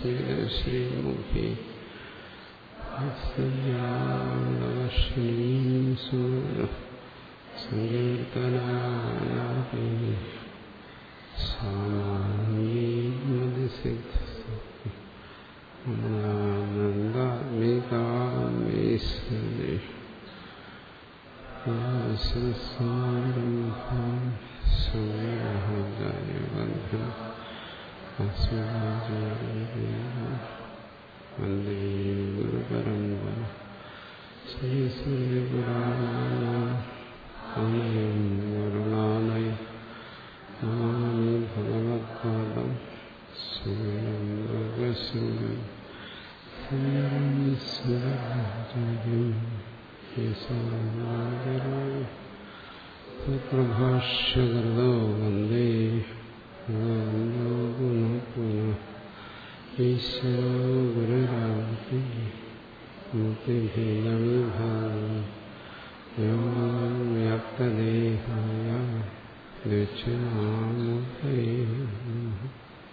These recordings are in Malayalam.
ശ്രീമുഖി ശ്രീയാളവർഷിണീം സൂര സങ്കീർത്തനാനാപി സാമാനന്ദമികാമേശ്വരി സംഗ്രഹജയബന്ധം വന്ദേ ഗുരുപരമ്പര ശ്രീസൂര്യപുരാണയം വരുണാലയ നമാമി ഭഗവത്പാദം സുഗശ്രീ പ്രഭാഷ്യകൃതോ വന്ദേ പുനഃ പുനഃ ഈശ്വരോ ഗുരുരാജി വ്യാപ്തദേഹായ ദക്ഷിണാമൂർത്തയേ നമഃ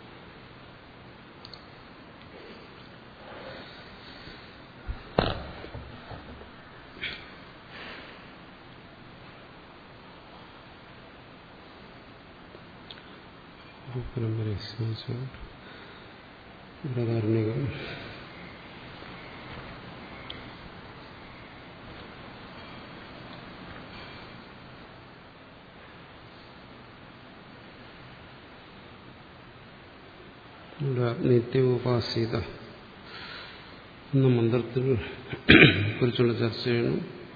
പരമ്പരയെ സംബന്ധിച്ചുകൊണ്ട് ബൃഹദാരണ്യകം ഇവിടെ നിത്യോപാസീത എന്ന മന്ത്രത്തിൽ കുറിച്ചുള്ള ചർച്ചയാണ്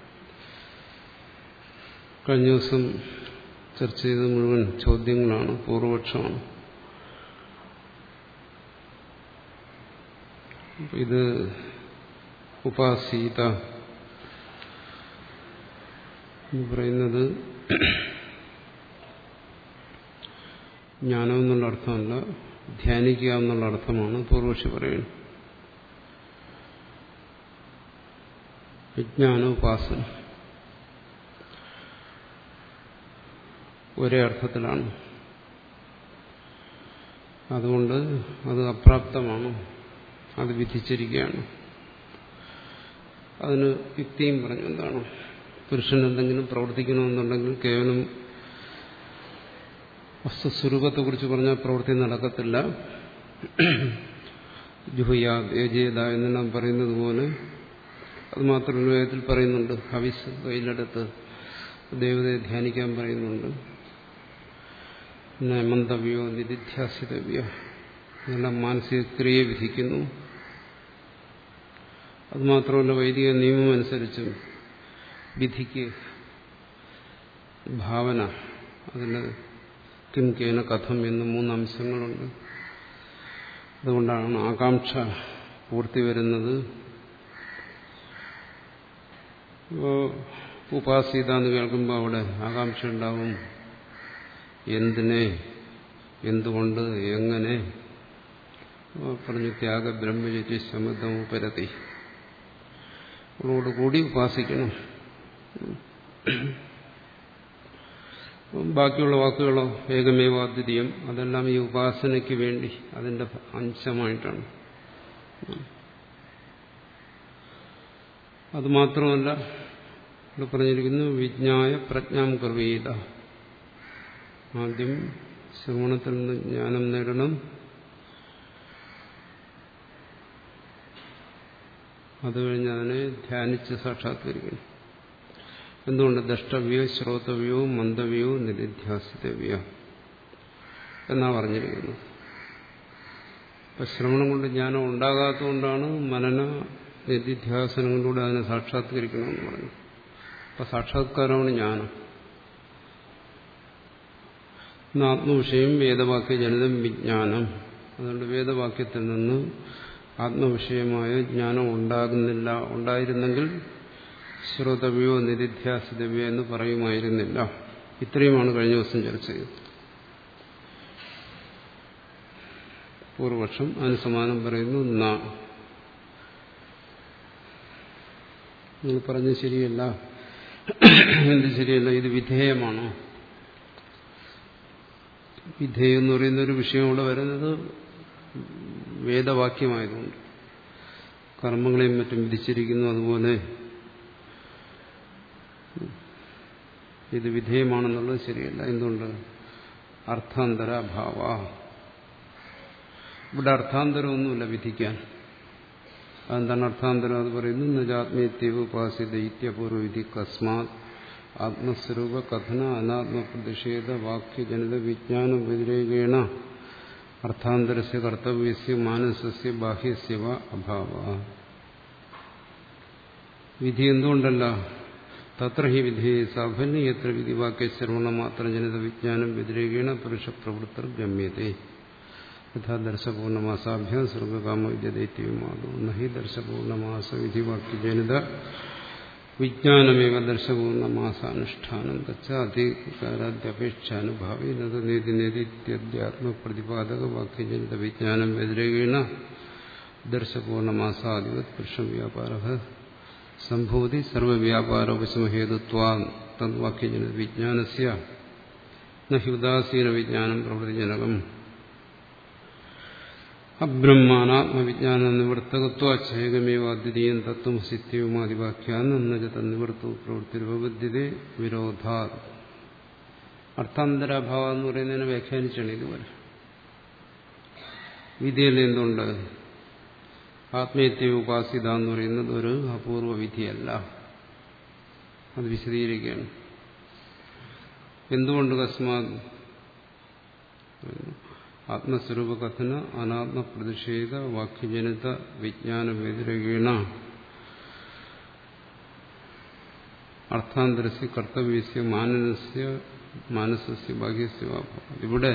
കഴിഞ്ഞ ദിവസം ചർച്ച ചെയ്ത മുഴുവൻ ചോദ്യങ്ങളാണ് പൂർവപക്ഷമാണ് ഇത് ഉപാസീത എന്ന് പറയുന്നത് ജ്ഞാനം എന്നുള്ള അർത്ഥമല്ല ധ്യാനിക്കുക എന്നുള്ള അർത്ഥമാണ് പൂർവക്ഷി പറയുന്നത് വിജ്ഞാന ഉപാസന ഒരേ അർത്ഥത്തിലാണ് അതുകൊണ്ട് അത് അപ്രാപ്തമാണ് അത് വിധിച്ചിരിക്കുകയാണ് അതിന് യുക്തിയും പറഞ്ഞു എന്താണ് പുരുഷൻ എന്തെങ്കിലും പ്രവർത്തിക്കണമെന്നുണ്ടെങ്കിൽ കേവലം വസ്തുസ്വരൂപത്തെക്കുറിച്ച് പറഞ്ഞാൽ പ്രവൃത്തി നടക്കത്തില്ല ജുഹയ്യ യജേത എന്നെല്ലാം പറയുന്നത് പോലെ അത് മാത്രമല്ല വേദത്തിൽ പറയുന്നുണ്ട് ഹവിസ് കയ്യിലെടുത്ത് ദേവതയെ ധ്യാനിക്കാൻ പറയുന്നുണ്ട് പിന്നെ മന്തവ്യോ നിധിധ്യാസിതവ്യോ ഇതെല്ലാം മാനസിക ക്രിയ വിധിക്കുന്നു അതുമാത്രമല്ല വൈദിക നിയമം അനുസരിച്ചും വിധിക്ക് ഭാവന അതിന് കിം കേന കഥം എന്ന് മൂന്ന് അംശങ്ങളുണ്ട് അതുകൊണ്ടാണ് ആകാംക്ഷ പൂർത്തി വരുന്നത് ഉപാസീത എന്ന് കേൾക്കുമ്പോൾ അവിടെ ആകാംക്ഷ ഉണ്ടാവും എന്തിനെ എന്തുകൊണ്ട് എങ്ങനെ പറഞ്ഞു ത്യാഗ ബ്രഹ്മചര്യ ശമതം ഉപരതി കൂടി ഉപാസിക്കണം ബാക്കിയുള്ള വാക്കുകളോ ഏകമേവാദ്വിതീയം അതെല്ലാം ഈ ഉപാസനയ്ക്ക് വേണ്ടി അതിന്റെ അംശമായിട്ടാണ് അതുമാത്രമല്ല ഇവിടെ പറഞ്ഞിരിക്കുന്നു വിജ്ഞായ പ്രജ്ഞാം കർവീത ആദ്യം ശ്രവണത്തിൽ നിന്ന് ജ്ഞാനം നേടണം അത് കഴിഞ്ഞ് അതിനെ ധ്യാനിച്ച് സാക്ഷാത്കരിക്കണം എന്തുകൊണ്ട് ദ്രഷ്ടവ്യോ ശ്രോതവ്യോ മന്ദവ്യോ നിധിധ്യാസിതവ്യോ എന്നാ പറഞ്ഞിരിക്കുന്നത് അപ്പൊ ശ്രവണം കൊണ്ട് ജ്ഞാനം ഉണ്ടാകാത്തതുകൊണ്ടാണ് മനന നിധിധ്യാസനങ്ങളിലൂടെ അതിനെ സാക്ഷാത്കരിക്കണമെന്ന് പറഞ്ഞു അപ്പൊ സാക്ഷാത്കാരമാണ് ജ്ഞാനം ആത്മവിഷയം വേദവാക്യ ജനിതം വിജ്ഞാനം അതുകൊണ്ട് വേദവാക്യത്തിൽ നിന്ന് ആത്മവിഷയമായ ജ്ഞാനം ഉണ്ടാകുന്നില്ല ഉണ്ടായിരുന്നെങ്കിൽ ശ്രോതവ്യോ നിധിധ്യാസിതവ്യോ എന്ന് പറയുമായിരുന്നില്ല ഇത്രയുമാണ് കഴിഞ്ഞ ദിവസം ചർച്ച ചെയ്തത് പൂർവപക്ഷം അതിന് സമാനം പറയുന്നു ന നിങ്ങൾ പറഞ്ഞത് ശരിയല്ല എന്ത് ശരിയല്ല ഇത് വിധേയമാണോ വിധേയം എന്ന് പറയുന്ന ഒരു വിഷയം ഇവിടെ വരുന്നത് വേദവാക്യമായതുകൊണ്ട് കർമ്മങ്ങളെയും മറ്റും വിധിച്ചിരിക്കുന്നു അതുപോലെ ഇത് വിധേയമാണെന്നുള്ളത് ശരിയല്ല എന്തുകൊണ്ട് അർത്ഥാന്തരഭാവ ഇവിടെ അർത്ഥാന്തരമൊന്നുമില്ല വിധിക്കാൻ അതെന്താണ് അർത്ഥാന്തരം അത് പറയുന്നു നജാത്മീയത്യവ് ഉപാസിത ഇത്യപൂർവ വിധി കസ്മാത് ആത്മസ്വരൂപ കഥന അനാത്മപ്രതിഷേധ വാക്യജനിത വിജ്ഞാന വ്യതിരേകേണ അർത്ഥാന്തരസ്യ കർത്തവ്യസ്യ മാനസസ്യ ബാഹ്യസ്യ വ അഭാവ വിധി എന്തുകൊണ്ടല്ല തത്ര ഹി വിധി സാഫല്യം എത്ര വിധിവാക്യശ്രവണ മാത്രം ജനിത വിജ്ഞാനം വ്യതിരേകേണ പുരുഷ പ്രവൃത്തർ ഗമ്യത്തെ യഥാ ദർശപൂർണമാസാഭ്യം സ്വർഗകാമ വിദ്യദൈത്യമാകും നഹി ദർശപൂർണമാസ വിധിവാക്യജനിത വിജ്ഞാനമേവ ദർശപൂർണമാസാനുഷ്ഠാനം തച്ച അധികാരാദ്യപേക്ഷാനുഭാവി എന്നത് നേതി നേതിത്യാത്മപ്രതിപാദക വാക്യജനിത വിജ്ഞാനം വ്യതിരേകേണ ദർശപൂർണമാസാധിപത് പുരുഷം വ്യാപാര സംഭവതി സർവവ്യാപാരോപശമഹേതുത്വാ തദ്വാക്യജനിത വിജ്ഞാനസ്യ നഹി ഉദാസീന വിജ്ഞാനം പ്രവൃത്തിജനകം അബ്രഹ്മാനാത്മവിജ്ഞാന നിവർത്തകത്വച്ഛേകമേവ അദ്വിതീയം തത്വം സിത്യവുമാതിവാക്യാന്ന തന്നിവർത്തവും പ്രവൃത്തിരുപബദ്ധ്യതേ വിരോധാ അർത്ഥാന്തരാഭാവം എന്ന് പറയുന്നതിനെ വ്യാഖ്യാനിച്ചാണ് ഇതുവരെ വിധിയിൽ എന്തുണ്ട് ആത്മീയത്തെ ഉപാസിത എന്ന് പറയുന്നത് ഒരു അപൂർവ വിധിയല്ല അത് വിശദീകരിക്കുകയാണ് എന്തുകൊണ്ട് കസ്മാത് ആത്മസ്വരൂപ കഥന അനാത്മ പ്രതിഷേധ വാക്യജനിത വിജ്ഞാന വ്യതിരകീണ അർത്ഥാന്തരസ്യ കർത്തവ്യസ്യ മാനസ്യ മാനസസ്യ ഭാഗ്യസ്യ ഇവിടെ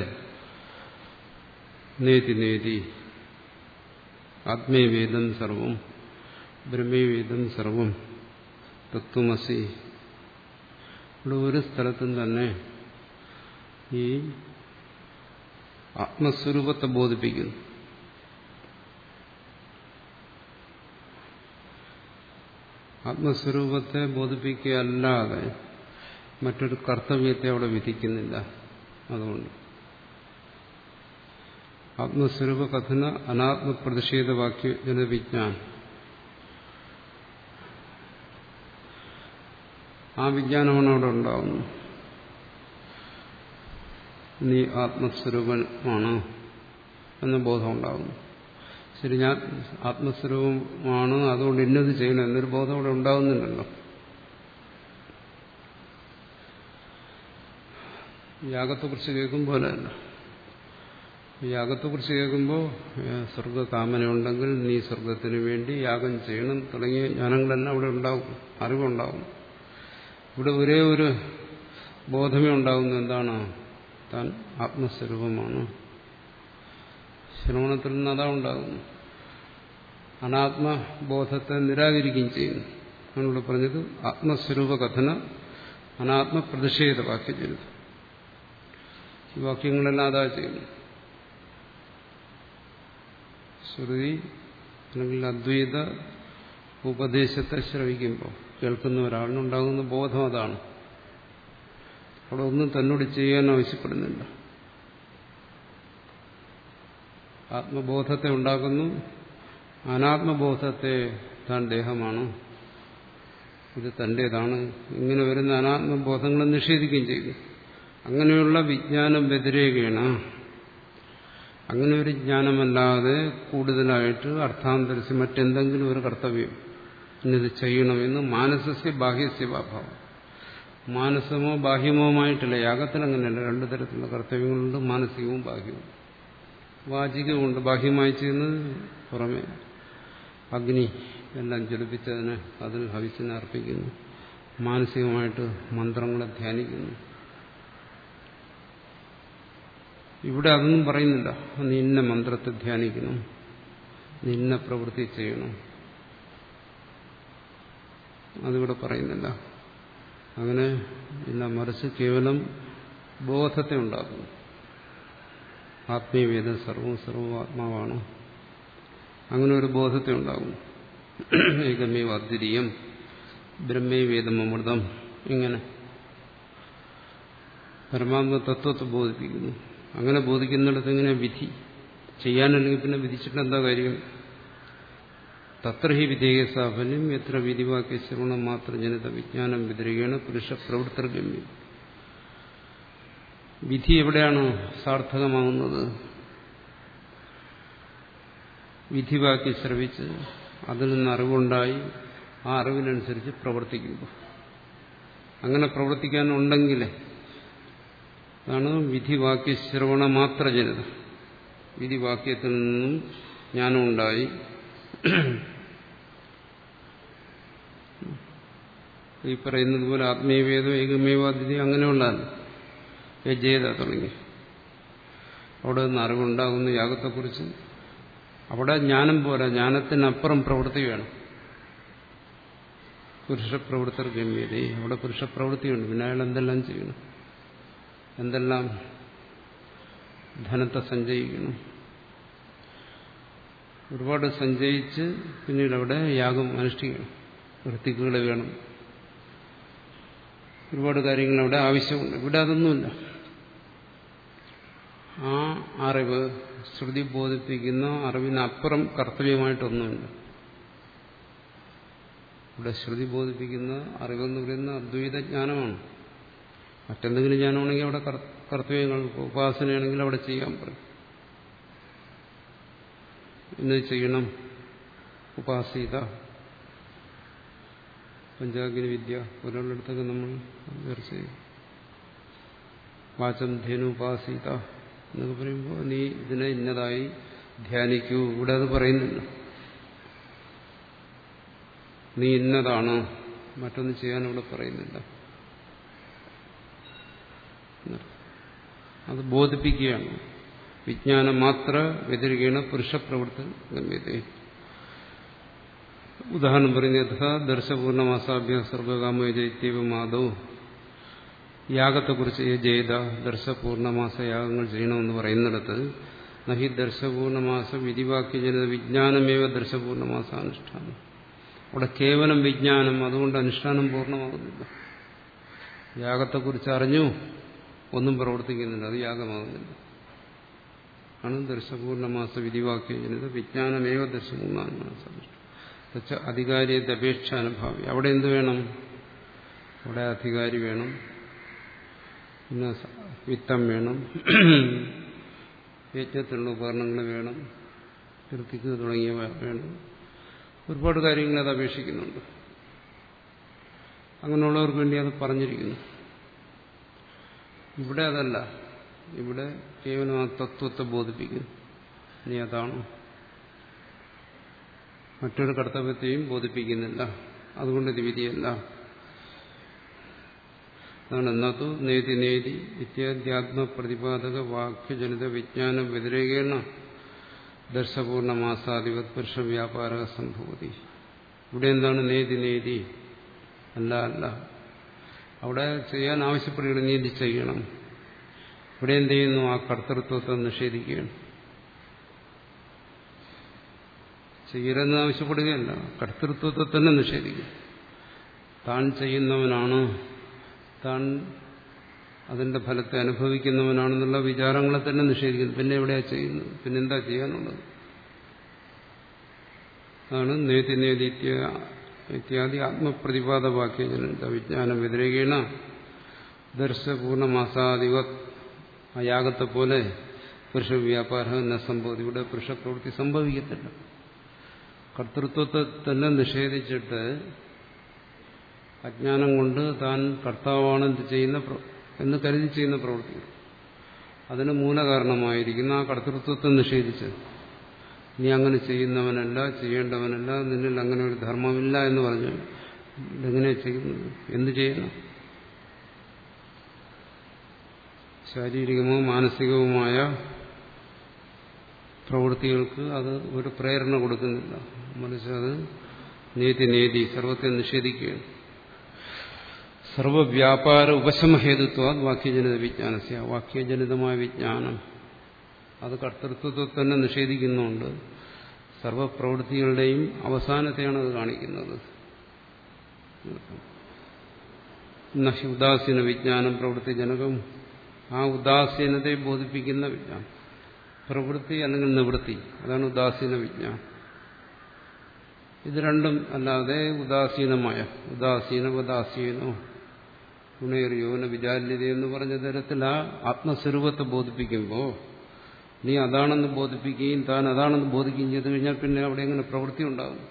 നേതി നേതി ആത്മീയവേദം സർവം ബ്രഹ്മവേദം സർവം തത്വമസി ഇവിടെ ഒരു സ്ഥലത്തും തന്നെ ഈ ആത്മസ്വരൂപത്തെ ബോധിപ്പിക്കുന്നു ആത്മസ്വരൂപത്തെ ബോധിപ്പിക്കുകയല്ലാതെ മറ്റൊരു കർത്തവ്യത്തെ അവിടെ വിധിക്കുന്നില്ല അതുകൊണ്ട് ആത്മസ്വരൂപ കഥന അനാത്മപ്രതിഷേധ വാക്യ ജനവിജ്ഞാൻ ആ വിജ്ഞാനമാണ് അവിടെ ഉണ്ടാവുന്നത് നീ ആത്മസ്വരൂപമാണ് എന്ന ബോധം ഉണ്ടാകുന്നു ശരി ഞാൻ ആത്മസ്വരൂപമാണ് അതുകൊണ്ട് ഇന്നത് ചെയ്യണം എന്നൊരു ബോധം അവിടെ ഉണ്ടാകുന്നുണ്ടല്ലോ യാഗത്തെക്കുറിച്ച് കേൾക്കുമ്പോൾ അല്ല യാഗത്തെക്കുറിച്ച് കേൾക്കുമ്പോൾ സ്വർഗകാമനയുണ്ടെങ്കിൽ നീ സ്വർഗത്തിന് വേണ്ടി യാഗം ചെയ്യണം തുടങ്ങിയ ജ്ഞാനങ്ങളെല്ലാം അവിടെ ഉണ്ടാവും അറിവുണ്ടാവും ഇവിടെ ഒരേ ഒരു ബോധമേ ഉണ്ടാകുന്നു എന്താണ് താൻ ആത്മസ്വരൂപമാണ് ശ്രവണത്തിൽ നിന്ന് അതാ ഉണ്ടാകുന്നു അനാത്മബോധത്തെ നിരാകരിക്കുകയും ചെയ്യുന്നു ഞാനിവിടെ പറഞ്ഞത് ആത്മസ്വരൂപ കഥന അനാത്മ പ്രതിഷേധ വാക്യജനിത ഈ വാക്യങ്ങളെല്ലാം അതാ ചെയ്യുന്നു ശ്രുതി അല്ലെങ്കിൽ അദ്വൈത ഉപദേശത്തെ ശ്രവിക്കുമ്പോൾ കേൾക്കുന്ന ഒരാളിനുണ്ടാകുന്ന ബോധം അതാണ് അവിടെ ഒന്നും തന്നോട് ചെയ്യാൻ ആവശ്യപ്പെടുന്നില്ല ആത്മബോധത്തെ ഉണ്ടാക്കുന്നു അനാത്മബോധത്തെ താൻ ദേഹമാണ് ഇത് തൻ്റേതാണ് ഇങ്ങനെ വരുന്ന അനാത്മബോധങ്ങളെ നിഷേധിക്കുകയും ചെയ്തു അങ്ങനെയുള്ള വിജ്ഞാനം വ്യതിരേകയാണ് അങ്ങനെ ഒരു ജ്ഞാനമല്ലാതെ കൂടുതലായിട്ട് അർത്ഥാന്തരസ്യ മറ്റെന്തെങ്കിലും ഒരു കർത്തവ്യം ഇന്നത് ചെയ്യണമെന്ന് മാനസസ്യ ബാഹ്യസ്യ ഭാവം മാനസമോ ബാഹ്യമോമായിട്ടില്ല യാഗത്തിൽ അങ്ങനെയല്ല രണ്ടു തരത്തിലുള്ള കർത്തവ്യങ്ങളുണ്ട് മാനസികവും ബാഹ്യവും വാചികമുണ്ട് ബാഹ്യമായി ചെയ്യുന്നത് പുറമെ അഗ്നി എല്ലാം ജ്വലിപ്പിച്ചതിന് അതിൽ ഹവിസിനെ അർപ്പിക്കുന്നു മാനസികമായിട്ട് മന്ത്രങ്ങളെ ധ്യാനിക്കുന്നു ഇവിടെ അതൊന്നും പറയുന്നില്ല നീ ഇന്ന മന്ത്രത്തെ ധ്യാനിക്കണം നീ ഇന്ന പ്രവൃത്തി ചെയ്യണം അതിവിടെ പറയുന്നില്ല അങ്ങനെ ഇല്ല മറിച്ച് കേവലം ബോധത്തെ ഉണ്ടാക്കുന്നു ആത്മീയവേദം സർവവും സർവവും ആത്മാവാണ് അങ്ങനെ ഒരു ബോധത്തെ ഉണ്ടാകും ഏകമേവ അദ്വിതീയം ബ്രഹ്മേവേദം അമൃതം ഇങ്ങനെ പരമാത്മ തത്വത്തെ ബോധിപ്പിക്കുന്നു അങ്ങനെ ബോധിക്കുന്നിടത്ത് ഇങ്ങനെ വിധി ചെയ്യാനല്ലെങ്കിൽ പിന്നെ വിധിച്ചിട്ട് എന്താ കാര്യം തത്ര ഹി വിധേയ സാഫല്യം എത്ര വിധിവാക്യ ശ്രവണം മാത്രം ജനിത വിജ്ഞാനം വ്യതിരികയാണ് പുരുഷ പ്രവൃത്തർഗമ്യം വിധി എവിടെയാണ് സാർത്ഥകമാകുന്നത് വിധിവാക്യം ശ്രവിച്ച് അതിൽ നിന്ന് അറിവുണ്ടായി ആ അറിവിനനുസരിച്ച് പ്രവർത്തിക്കുമ്പോൾ അങ്ങനെ പ്രവർത്തിക്കാനുണ്ടെങ്കിൽ അതാണ് വിധിവാക്യ ശ്രവണ മാത്ര ജനിത വിധിവാക്യത്തിൽ നിന്നും ജ്ഞാനമുണ്ടായി ഈ പറയുന്നത് പോലെ ആത്മീയവേദം ഏകമേവാദ്യത അങ്ങനെയുള്ളതാണ് യജേത തുടങ്ങി അവിടെ നിന്ന് അറിവുണ്ടാകുന്ന യാഗത്തെക്കുറിച്ച് അവിടെ ജ്ഞാനം പോരാ ജ്ഞാനത്തിനപ്പുറം പ്രവൃത്തി വേണം പുരുഷപ്രവൃത്തർ ഗമ്യത അവിടെ പുരുഷപ്രവൃത്തിയുണ്ട് പിന്നെ അയാൾ എന്തെല്ലാം ചെയ്യണം എന്തെല്ലാം ധനത്തെ സഞ്ചയിക്കണം ഒരുപാട് സഞ്ചയിച്ച് പിന്നീട് അവിടെ യാഗം അനുഷ്ഠിക്കണം വൃത്തിക്കുകൾ വേണം ഒരുപാട് കാര്യങ്ങൾ അവിടെ ആവശ്യമുണ്ട് ഇവിടെ അതൊന്നുമില്ല ആ അറിവ് ശ്രുതി ബോധിപ്പിക്കുന്ന അറിവിനപ്പുറം കർത്തവ്യമായിട്ടൊന്നുമില്ല ഇവിടെ ശ്രുതി ബോധിപ്പിക്കുന്ന അറിവെന്ന് പറയുന്ന അദ്വൈത ജ്ഞാനമാണ് മറ്റെന്തെങ്കിലും ജ്ഞാനമാണെങ്കിൽ അവിടെ കർത്തവ്യങ്ങൾ ഉപാസനയാണെങ്കിൽ അവിടെ ചെയ്യാൻ പറയും ഇന്ന് ചെയ്യണം ഉപാസീത പഞ്ചാഗ്നി വിദ്യ ഒരാളുടെടുത്തൊക്കെ നമ്മൾ ചർച്ച ചെയ്യും വാചം ധേനു ഉപാസീത എന്നൊക്കെ പറയുമ്പോൾ നീ ഇതിനെ ഇന്നതായി ധ്യാനിക്കൂ ഇവിടെ അത് പറയുന്നില്ല നീ ഇന്നതാണ് മറ്റൊന്നും ചെയ്യാൻ ഇവിടെ പറയുന്നില്ല അത് ബോധിപ്പിക്കുകയാണ് വിജ്ഞാനം മാത്ര വ്യതിരികേണ പുരുഷപ്രവൃത്തി ഗമ്യത ഉദാഹരണം പറയുന്നത് ദർശപൂർണമാസാഭ്യാസ സർഗകാമയജൈത്യവ മാധവ് യാഗത്തെക്കുറിച്ച് ജയ്ത ദർശപൂർണമാസ യാഗങ്ങൾ ചെയ്യണമെന്ന് പറയുന്നിടത്ത് നഹി ദർശപൂർണമാസ വിധിവാക്യജനിത വിജ്ഞാനമേവ ദർശപൂർണമാസ അനുഷ്ഠാനം അവിടെ കേവലം വിജ്ഞാനം അതുകൊണ്ട് അനുഷ്ഠാനം പൂർണ്ണമാകുന്നില്ല യാഗത്തെക്കുറിച്ച് അറിഞ്ഞു ഒന്നും പ്രവർത്തിക്കുന്നില്ല അത് യാഗമാകുന്നില്ല ആണ് ദർശപൂർണമാസ വിധിവാക്യജനിത വിജ്ഞാനമേവ ദർശപൂർണ്ണമാസ അധികാരിയത്തെ അപേക്ഷ അനുഭാവി അവിടെ എന്ത് വേണം അവിടെ അധികാരി വേണം പിന്നെ വിത്തം വേണം യജ്ഞത്തിനുള്ള ഉപകരണങ്ങൾ വേണം കീർത്തിക്ക് തുടങ്ങിയവ വേണം ഒരുപാട് കാര്യങ്ങൾ അത് അപേക്ഷിക്കുന്നുണ്ട് അങ്ങനെയുള്ളവർക്ക് വേണ്ടി അത് പറഞ്ഞിരിക്കുന്നു ഇവിടെ അതല്ല ഇവിടെ കേവലം ആ തത്വത്തെ ബോധിപ്പിക്കുന്നു നീ അതാണ് മറ്റൊരു കർത്തവ്യത്തെയും ബോധിപ്പിക്കുന്നില്ല അതുകൊണ്ട് ഇത് വിധിയല്ല അതാണ് എന്നതു നേതി നേതി ഇത്യാദ്യാത്മപ്രതിപാദക വാക്യജനിത വിജ്ഞാന വ്യതിരേകേണ ദർശപൂർണമാസാധിപത് പുരുഷ വ്യാപാരക സംഭവതി ഇവിടെ എന്താണ് നേതി നേതി അല്ല അല്ല അവിടെ ചെയ്യാൻ ആവശ്യപ്പെടുകയാണ് നീ ഇത് ചെയ്യണം ഇവിടെ എന്ത് ചെയ്യുന്നു ആ കർത്തൃത്വത്തെ നിഷേധിക്കുകയാണ് ചെയ്യരുതെന്ന് ആവശ്യപ്പെടുകയല്ല കർത്തൃത്വത്തെ തന്നെ നിഷേധിക്കും താൻ ചെയ്യുന്നവനാണ് താൻ അതിന്റെ ഫലത്തെ അനുഭവിക്കുന്നവനാണെന്നുള്ള വിചാരങ്ങളെ തന്നെ നിഷേധിക്കുന്നു പിന്നെ എവിടെയാ ചെയ്യുന്നത് പിന്നെന്താ ചെയ്യാനുള്ളത് അതാണ് നേതി നേതി ഇത്യാദി ആത്മപ്രതിപാദ വാക്യജനത വിജ്ഞാനം വ്യതിരേകീണ ദർശപൂർണമാസാധിപ ആ യാഗത്തെ പോലെ പുരുഷ വ്യാപാരം എന്ന സംഭവം ഇവിടെ പുരുഷപ്രവൃത്തി സംഭവിക്കത്തില്ല കർത്തൃത്വത്തെ തന്നെ നിഷേധിച്ചിട്ട് അജ്ഞാനം കൊണ്ട് താൻ കർത്താവാണ് എന്ത് ചെയ്യുന്ന എന്ന് കരുതി ചെയ്യുന്ന പ്രവൃത്തി അതിന് മൂലകാരണമായിരിക്കുന്ന ആ കർത്തൃത്വത്തെ നിഷേധിച്ച് നീ അങ്ങനെ ചെയ്യുന്നവനല്ല ചെയ്യേണ്ടവനല്ല നിന്നിൽ അങ്ങനെ ഒരു ധർമ്മമില്ല എന്ന് പറഞ്ഞു ഇതെങ്ങനെ ചെയ്യുന്നത് എന്ത് ചെയ്യണം ശാരീരികമോ മാനസികവുമായ പ്രവൃത്തികൾക്ക് അത് ഒരു പ്രേരണ കൊടുക്കുന്നില്ല മറിച്ച് അത് നേതി നേതി സർവത്തെ നിഷേധിക്കുകയാണ് സർവവ്യാപാര ഉപശമഹേതുത്വ വാക്യജനിത വിജ്ഞാനസ്യ വാക്യജനിതമായ വിജ്ഞാനം അത് കർത്തൃത്വത്തെ തന്നെ നിഷേധിക്കുന്നുണ്ട് സർവപ്രവൃത്തികളുടെയും അവസാനത്തെയാണ് അത് കാണിക്കുന്നത് നഹി ഉദാസീന വിജ്ഞാനം പ്രവൃത്തിജനകം ആ ഉദാസീനതയെ ബോധിപ്പിക്കുന്ന വിജ്ഞാനം പ്രവൃത്തി അല്ലെങ്കിൽ നിവൃത്തി അതാണ് ഉദാസീന വിജ്ഞാനം ഇത് രണ്ടും അല്ലാതെ ഉദാസീനമായ ഉദാസീന ഉദാസീനോ ഗുണേറിയോന വിചാല്യത എന്ന് പറഞ്ഞ തരത്തിൽ ആ ആത്മസ്വരൂപത്തെ ബോധിപ്പിക്കുമ്പോൾ നീ അതാണെന്ന് ബോധിപ്പിക്കുകയും താൻ അതാണെന്ന് ബോധിക്കുകയും ചെയ്തു കഴിഞ്ഞാൽ പിന്നെ അവിടെ എങ്ങനെ പ്രവൃത്തി ഉണ്ടാകും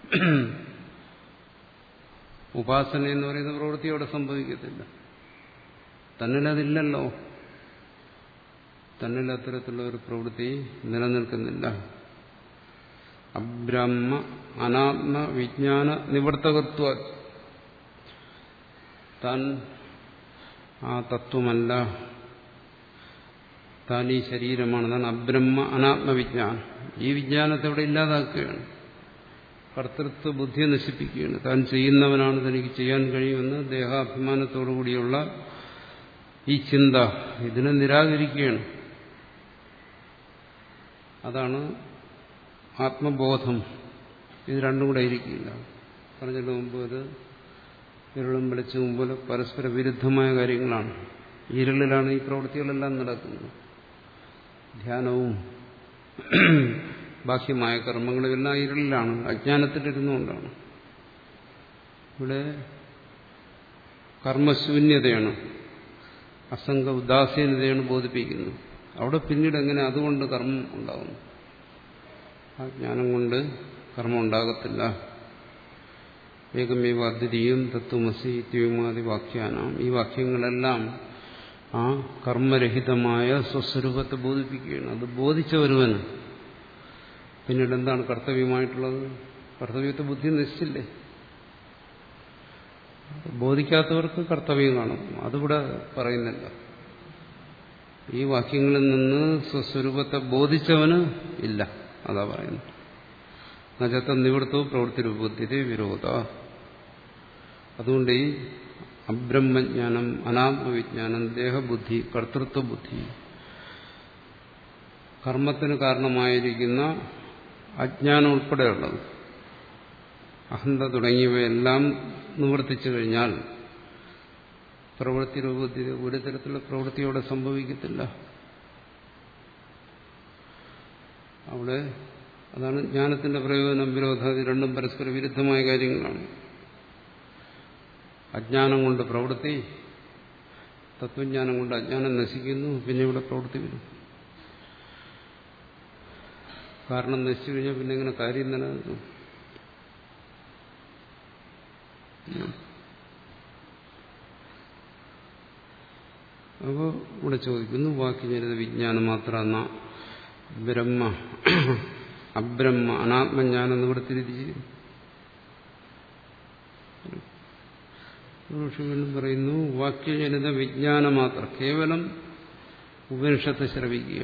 ഉപാസന എന്ന് പറയുന്ന പ്രവൃത്തി അവിടെ സംഭവിക്കത്തില്ല തന്നിലതില്ലല്ലോ തന്നിൽ അത്തരത്തിലുള്ള ഒരു പ്രവൃത്തി നിലനിൽക്കുന്നില്ല അബ്രഹ്മ അനാത്മ വിജ്ഞാന നിവർത്തകത്വ താൻ ആ തത്വമല്ല താൻ ഈ ശരീരമാണ് താൻ അബ്രഹ്മ അനാത്മവിജ്ഞാനം ഈ വിജ്ഞാനത്തെ ഇവിടെ ഇല്ലാതാക്കുകയാണ് കർത്തൃത്വ ബുദ്ധിയെ നശിപ്പിക്കുകയാണ് താൻ ചെയ്യുന്നവനാണ് തനിക്ക് ചെയ്യാൻ കഴിയുമെന്ന് ദേഹാഭിമാനത്തോടുകൂടിയുള്ള ഈ ചിന്ത ഇതിനെ നിരാകരിക്കുകയാണ് അതാണ് ആത്മബോധം ഇത് രണ്ടും കൂടെ ഇരിക്കില്ല പറഞ്ഞതിന് മുമ്പ് ഇത് ഇരുളും വെളിച്ചവും പോലെ പരസ്പര വിരുദ്ധമായ കാര്യങ്ങളാണ് ഇരുളിലാണ് ഈ പ്രവൃത്തികളെല്ലാം നടക്കുന്നത് ധ്യാനവും ബാഹ്യമായ കർമ്മങ്ങളും എല്ലാം ഇരുളിലാണ് അജ്ഞാനത്തിലിരുന്നുകൊണ്ടാണ് ഇവിടെ കർമ്മശൂന്യതയാണ് അസംഗ ഉദാസീനതയാണ് ബോധിപ്പിക്കുന്നത് അവിടെ പിന്നീട് എങ്ങനെ അതുകൊണ്ട് കർമ്മം ഉണ്ടാകുന്നു ആ ജ്ഞാനം കൊണ്ട് കർമ്മം ഉണ്ടാകത്തില്ല ഏകമേവ അദ്വിതീയം തത്വമസി ഇത്യവുമാതി വാക്യാനാം ഈ വാക്യങ്ങളെല്ലാം ആ കർമ്മരഹിതമായ സ്വസ്വരൂപത്തെ ബോധിപ്പിക്കുകയാണ് അത് ബോധിച്ച ഒരുവന് പിന്നീട് എന്താണ് കർത്തവ്യമായിട്ടുള്ളത് കർത്തവ്യത്തെ ബുദ്ധി നശിച്ചില്ലേ ബോധിക്കാത്തവർക്ക് കർത്തവ്യം കാണും അതിവിടെ പറയുന്നില്ല ഈ വാക്യങ്ങളിൽ നിന്ന് സ്വസ്വരൂപത്തെ ബോധിച്ചവന് ഇല്ല അതാ പറയുന്നത് നജത്ത നിവൃത്തവും പ്രവൃത്തി രൂപത്തിലെ വിരോധ അതുകൊണ്ട് ഈ അബ്രഹ്മജ്ഞാനം അനാത്മവിജ്ഞാനം ദേഹബുദ്ധി കർത്തൃത്വ ബുദ്ധി കർമ്മത്തിന് കാരണമായിരിക്കുന്ന അജ്ഞാനം ഉൾപ്പെടെയുള്ളത് അഹന്ത തുടങ്ങിയവയെല്ലാം നിവർത്തിച്ചു കഴിഞ്ഞാൽ പ്രവൃത്തി രൂപത്തിൽ ഒരു തരത്തിലുള്ള പ്രവൃത്തി അവിടെ സംഭവിക്കത്തില്ല അവിടെ അതാണ് ജ്ഞാനത്തിന്റെ പ്രയോജനം വിരോധാതി രണ്ടും പരസ്പര വിരുദ്ധമായ കാര്യങ്ങളാണ് അജ്ഞാനം കൊണ്ട് പ്രവൃത്തി തത്വജ്ഞാനം കൊണ്ട് അജ്ഞാനം നശിക്കുന്നു പിന്നെ ഇവിടെ പ്രവൃത്തി വരും കാരണം നശിച്ചു കഴിഞ്ഞാൽ പിന്നെ ഇങ്ങനെ കാര്യം നിലനിൽക്കും അപ്പോൾ ഇവിടെ ചോദിക്കുന്നു വാക്യജനിത വിജ്ഞാനം മാത്രം ബ്രഹ്മ അബ്രഹ്മ അനാത്മജ്ഞാനം നിവൃത്തിരിച്ച് വീണ്ടും പറയുന്നു വാക്യജനിത വിജ്ഞാനം മാത്രം കേവലം ഉപനിഷത്ത് ശ്രവിക്കുക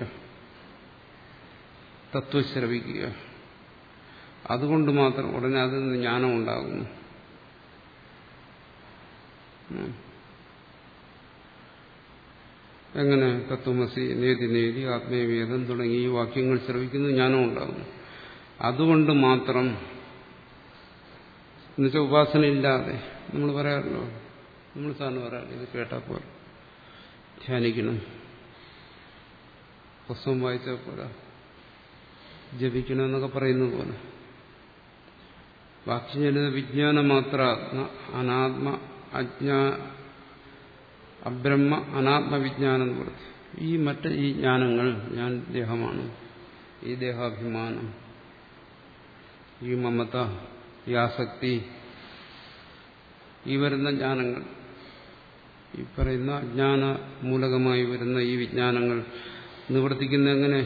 തത്വം ശ്രവിക്കുക അതുകൊണ്ട് മാത്രം ഉടനെ അതിൽ നിന്ന് ജ്ഞാനം ഉണ്ടാകുന്നു എങ്ങനെ തത്വമസി നേതി നേതി ആത്മീയവേദം തുടങ്ങി ഈ വാക്യങ്ങൾ ശ്രവിക്കുന്നു ജ്ഞാനം ഉണ്ടാകുന്നു അതുകൊണ്ട് മാത്രം എന്നുവെച്ചാൽ ഉപാസന ഇല്ലാതെ നമ്മൾ പറയാറല്ലോ നമ്മൾ സാറിന് പറയാറില്ല ഇത് കേട്ടാൽ പോലെ ധ്യാനിക്കണം പുസ്തകം വായിച്ചാൽ പോരാ ജപിക്കണം എന്നൊക്കെ പറയുന്നത് പോലെ വാക്യജനിത വിജ്ഞാന മാത്ര അനാത്മ അജ്ഞാ അബ്രഹ്മ അനാത്മവിജ്ഞാനം കൊടുത്തു ഈ മറ്റ് ഈ ജ്ഞാനങ്ങൾ ഞാൻ ദേഹമാണ് ഈ ദേഹാഭിമാനം ഈ മമത ഈ ആസക്തി ഈ വരുന്ന ജ്ഞാനങ്ങൾ ഈ പറയുന്ന അജ്ഞാന മൂലകമായി വരുന്ന ഈ വിജ്ഞാനങ്ങൾ നിവർത്തിക്കുന്ന എങ്ങനെ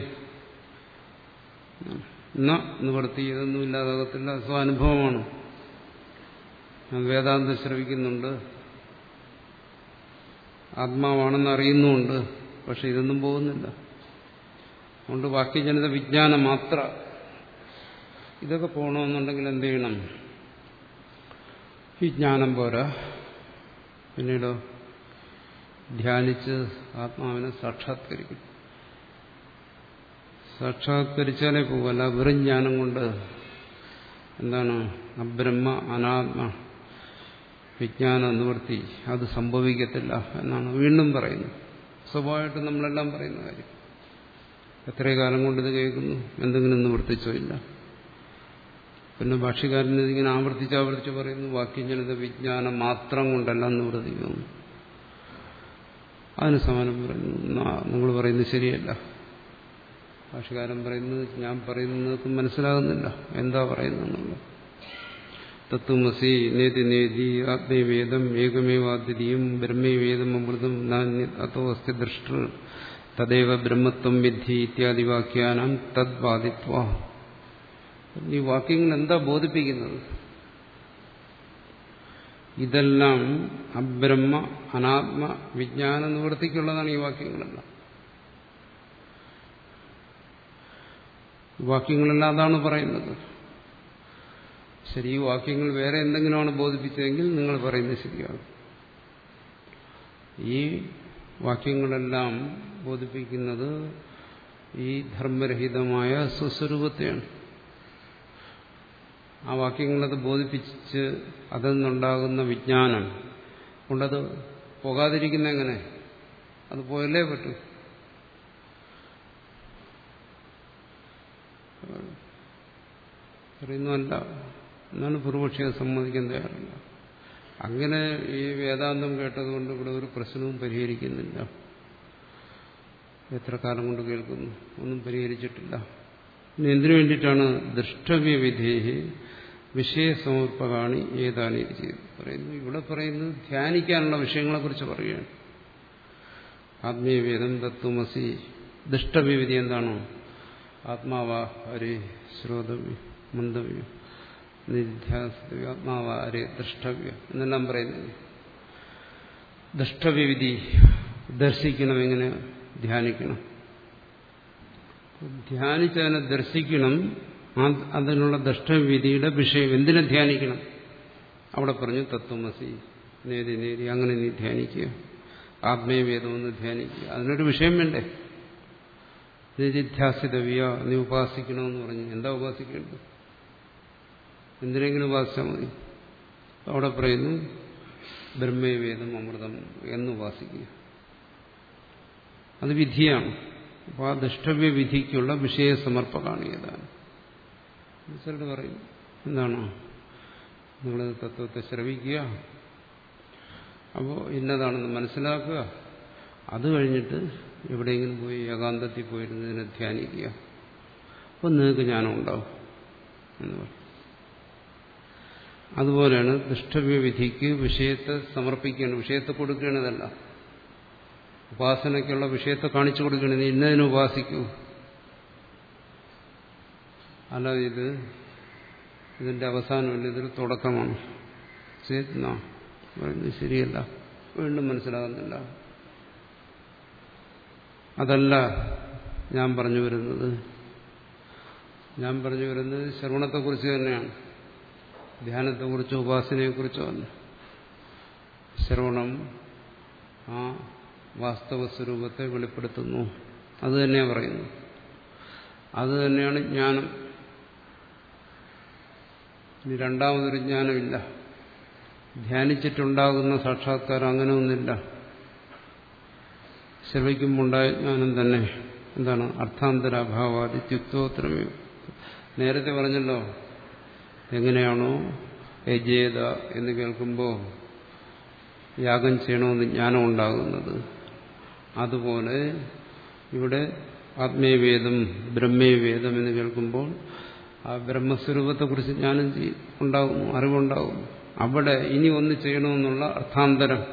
എന്നാ നിവർത്തി ഇതൊന്നും ഇല്ലാതാകത്തില്ല സ്വാനുഭവമാണ് ഞാൻ വേദാന്തം ശ്രവിക്കുന്നുണ്ട് ആത്മാവാണെന്ന് അറിയുന്നുമുണ്ട് പക്ഷെ ഇതൊന്നും പോകുന്നില്ല അതുകൊണ്ട് വാക്യജനിത വിജ്ഞാനം മാത്ര ഇതൊക്കെ പോകണമെന്നുണ്ടെങ്കിൽ എന്ത് ചെയ്യണം ഈ ജ്ഞാനം പോരാ പിന്നീടോ ധ്യാനിച്ച് ആത്മാവിനെ സാക്ഷാത്കരിക്കും സാക്ഷാത്കരിച്ചാലേ പോകല്ല വെറും ജ്ഞാനം കൊണ്ട് എന്താണ് അബ്രഹ്മ അനാത്മ വിജ്ഞാന നിവൃത്തി അത് സംഭവിക്കത്തില്ല എന്നാണ് വീണ്ടും പറയുന്നത് സ്വഭാവമായിട്ടും നമ്മളെല്ലാം പറയുന്ന കാര്യം എത്രയോ കാലം കൊണ്ട് ഇത് കേൾക്കുന്നു എന്തെങ്കിലും നിവർത്തിച്ചോ ഇല്ല പിന്നെ ഭാഷ്യകാരൻ ഇതിങ്ങനെ ആവർത്തിച്ച് ആവർത്തിച്ച് പറയുന്നു വാക്യജനിത വിജ്ഞാനം മാത്രം കൊണ്ടല്ല നിവർത്തിക്കുന്നു അതിന് സമാനം പറയുന്നു നിങ്ങൾ പറയുന്നത് ശരിയല്ല ഭാഷകാരൻ പറയുന്നത് ഞാൻ പറയുന്നത് മനസ്സിലാകുന്നില്ല എന്താ പറയുന്നതെന്നുള്ളത് തത്വമസി നേതി നേതി ആത്മീയവേദം ഏകമേവാദ്വിതീയം ബ്രഹ്മവേദം അമൃതം അതോ അസ്തി ദൃഷ്ട തദൈവ ബ്രഹ്മത്വം വിദ്ധി ഇത്യാദി വാക്യാനം തദ്വാദിത്വ ഈ വാക്യങ്ങൾ എന്താ ബോധിപ്പിക്കുന്നത് ഇതെല്ലാം അബ്രഹ്മ അനാത്മ വിജ്ഞാന നിവൃത്തിക്കുള്ളതാണ് ഈ വാക്യങ്ങളെല്ലാം വാക്യങ്ങളെല്ലാം അതാണ് പറയുന്നത് ശരി ഈ വാക്യങ്ങൾ വേറെ എന്തെങ്കിലുമാണ് ബോധിപ്പിച്ചതെങ്കിൽ നിങ്ങൾ പറയുന്നത് ശരിയാണ് ഈ വാക്യങ്ങളെല്ലാം ബോധിപ്പിക്കുന്നത് ഈ ധർമ്മരഹിതമായ സ്വസ്വരൂപത്തെയാണ് ആ വാക്യങ്ങളത് ബോധിപ്പിച്ച് അതിൽ നിന്നുണ്ടാകുന്ന വിജ്ഞാനം കൊണ്ടത് പോകാതിരിക്കുന്ന എങ്ങനെ അത് പോയല്ലേ പറ്റൂ പറയുന്നതല്ല എന്നാണ് പൂർവക്ഷിയെ സമ്മതിക്കാൻ തയ്യാറില്ല അങ്ങനെ ഈ വേദാന്തം കേട്ടതുകൊണ്ട് ഇവിടെ ഒരു പ്രശ്നവും പരിഹരിക്കുന്നില്ല എത്ര കാലം കൊണ്ട് കേൾക്കുന്നു ഒന്നും പരിഹരിച്ചിട്ടില്ല ഇനി എന്തിനു വേണ്ടിയിട്ടാണ് ദൃഷ്ടവ്യവിധേഹി വിഷയസമർപ്പകാണി ഏതാണ് ഇത് ചെയ്ത് പറയുന്നു ഇവിടെ പറയുന്നത് ധ്യാനിക്കാനുള്ള വിഷയങ്ങളെക്കുറിച്ച് പറയുകയാണ് ആത്മീയവേദം തത്വമസി ദുഷ്ടവിവിധി എന്താണോ ആത്മാവാ ഹരി ശ്രോതവ്യം മന്ദവ്യം നിധ്യാസവ്യം ആത്മാവാ ഹരി ദൃഷ്ടവ്യം എന്നെല്ലാം പറയുന്നത് ദൃഷ്ടവിവിധി ദർശിക്കണം എങ്ങനെ ധ്യാനിക്കണം ധ്യാനിച്ചതിനെ ദർശിക്കണം അതിനുള്ള ദഷ്ടവിധിയുടെ വിഷയം എന്തിനെ ധ്യാനിക്കണം അവിടെ പറഞ്ഞു തത്വമസി നേരി നേരി അങ്ങനെ നീ ധ്യാനിക്കുക ആത്മീയവേദമെന്ന് ധ്യാനിക്കുക അതിനൊരു വിഷയം വേണ്ടേ നിധിധ്യാസിതവ്യ നീ ഉപാസിക്കണമെന്ന് പറഞ്ഞു എന്താ ഉപാസിക്കേണ്ടത് എന്തിനെങ്കിലും ഉപാസിച്ചാൽ മതി അവിടെ പറയുന്നു ബ്രഹ്മവേദം അമൃതം എന്ന് ഉപാസിക്കുക അത് വിധിയാണ് അപ്പോൾ ആ ദുഷ്ടവ്യ വിധിക്കുള്ള വിഷയസമർപ്പകാണ് ഏതാണ് റിസൾട്ട് പറയും എന്താണോ നിങ്ങൾ തത്വത്തെ ശ്രവിക്കുക അപ്പോൾ ഇന്നതാണെന്ന് മനസ്സിലാക്കുക അത് കഴിഞ്ഞിട്ട് എവിടെയെങ്കിലും പോയി ഏകാന്തത്തിൽ പോയിരുന്നതിനെ ധ്യാനിക്കുക അപ്പോൾ നിങ്ങൾക്ക് ജ്ഞാനം ഉണ്ടാവും എന്ന് പറയും അതുപോലെയാണ് ദുഷ്ടവ്യ വിധിക്ക് വിഷയത്തെ സമർപ്പിക്കുകയാണ് വിഷയത്തെ കൊടുക്കേണ്ടതല്ല ഉപാസനയ്ക്കുള്ള വിഷയത്തെ കാണിച്ചു കൊടുക്കണം നീ ഇന്നതിനെ ഉപാസിക്കൂ അല്ലാതെ ഇത് ഇതിന്റെ അവസാനമല്ല ഇതൊരു തുടക്കമാണ് ചേത്തുന്ന പറയുന്നത് ശരിയല്ല വീണ്ടും മനസ്സിലാകുന്നില്ല അതല്ല ഞാൻ പറഞ്ഞു വരുന്നത് ഞാൻ പറഞ്ഞു വരുന്നത് ശ്രവണത്തെക്കുറിച്ച് തന്നെയാണ് ധ്യാനത്തെക്കുറിച്ചോ ഉപാസനയെക്കുറിച്ചോ അല്ല ശ്രവണം ആ വാസ്തവ സ്വരൂപത്തെ വെളിപ്പെടുത്തുന്നു അത് തന്നെയാണ് പറയുന്നത് അത് തന്നെയാണ് ജ്ഞാനം ഇനി രണ്ടാമതൊരു ജ്ഞാനമില്ല ധ്യാനിച്ചിട്ടുണ്ടാകുന്ന സാക്ഷാത്കാരം അങ്ങനെ ഒന്നില്ല ശ്രമിക്കുമ്പോണ്ടായ ജ്ഞാനം തന്നെ എന്താണ് അർത്ഥാന്തരാഭാവാദി ത്യുക്തോത്തരമേ നേരത്തെ പറഞ്ഞല്ലോ എങ്ങനെയാണോ യജേത എന്ന് കേൾക്കുമ്പോൾ യാഗം ചെയ്യണമെന്ന് ജ്ഞാനം ഉണ്ടാകുന്നത് അതുപോലെ ഇവിടെ ആത്മീയവേദം ബ്രഹ്മേവേദം എന്ന് കേൾക്കുമ്പോൾ ആ ബ്രഹ്മസ്വരൂപത്തെക്കുറിച്ച് ജ്ഞാനം ഉണ്ടാകുന്നു അറിവുണ്ടാകുന്നു അവിടെ ഇനി ഒന്ന് ചെയ്യണമെന്നുള്ള അർത്ഥാന്തരം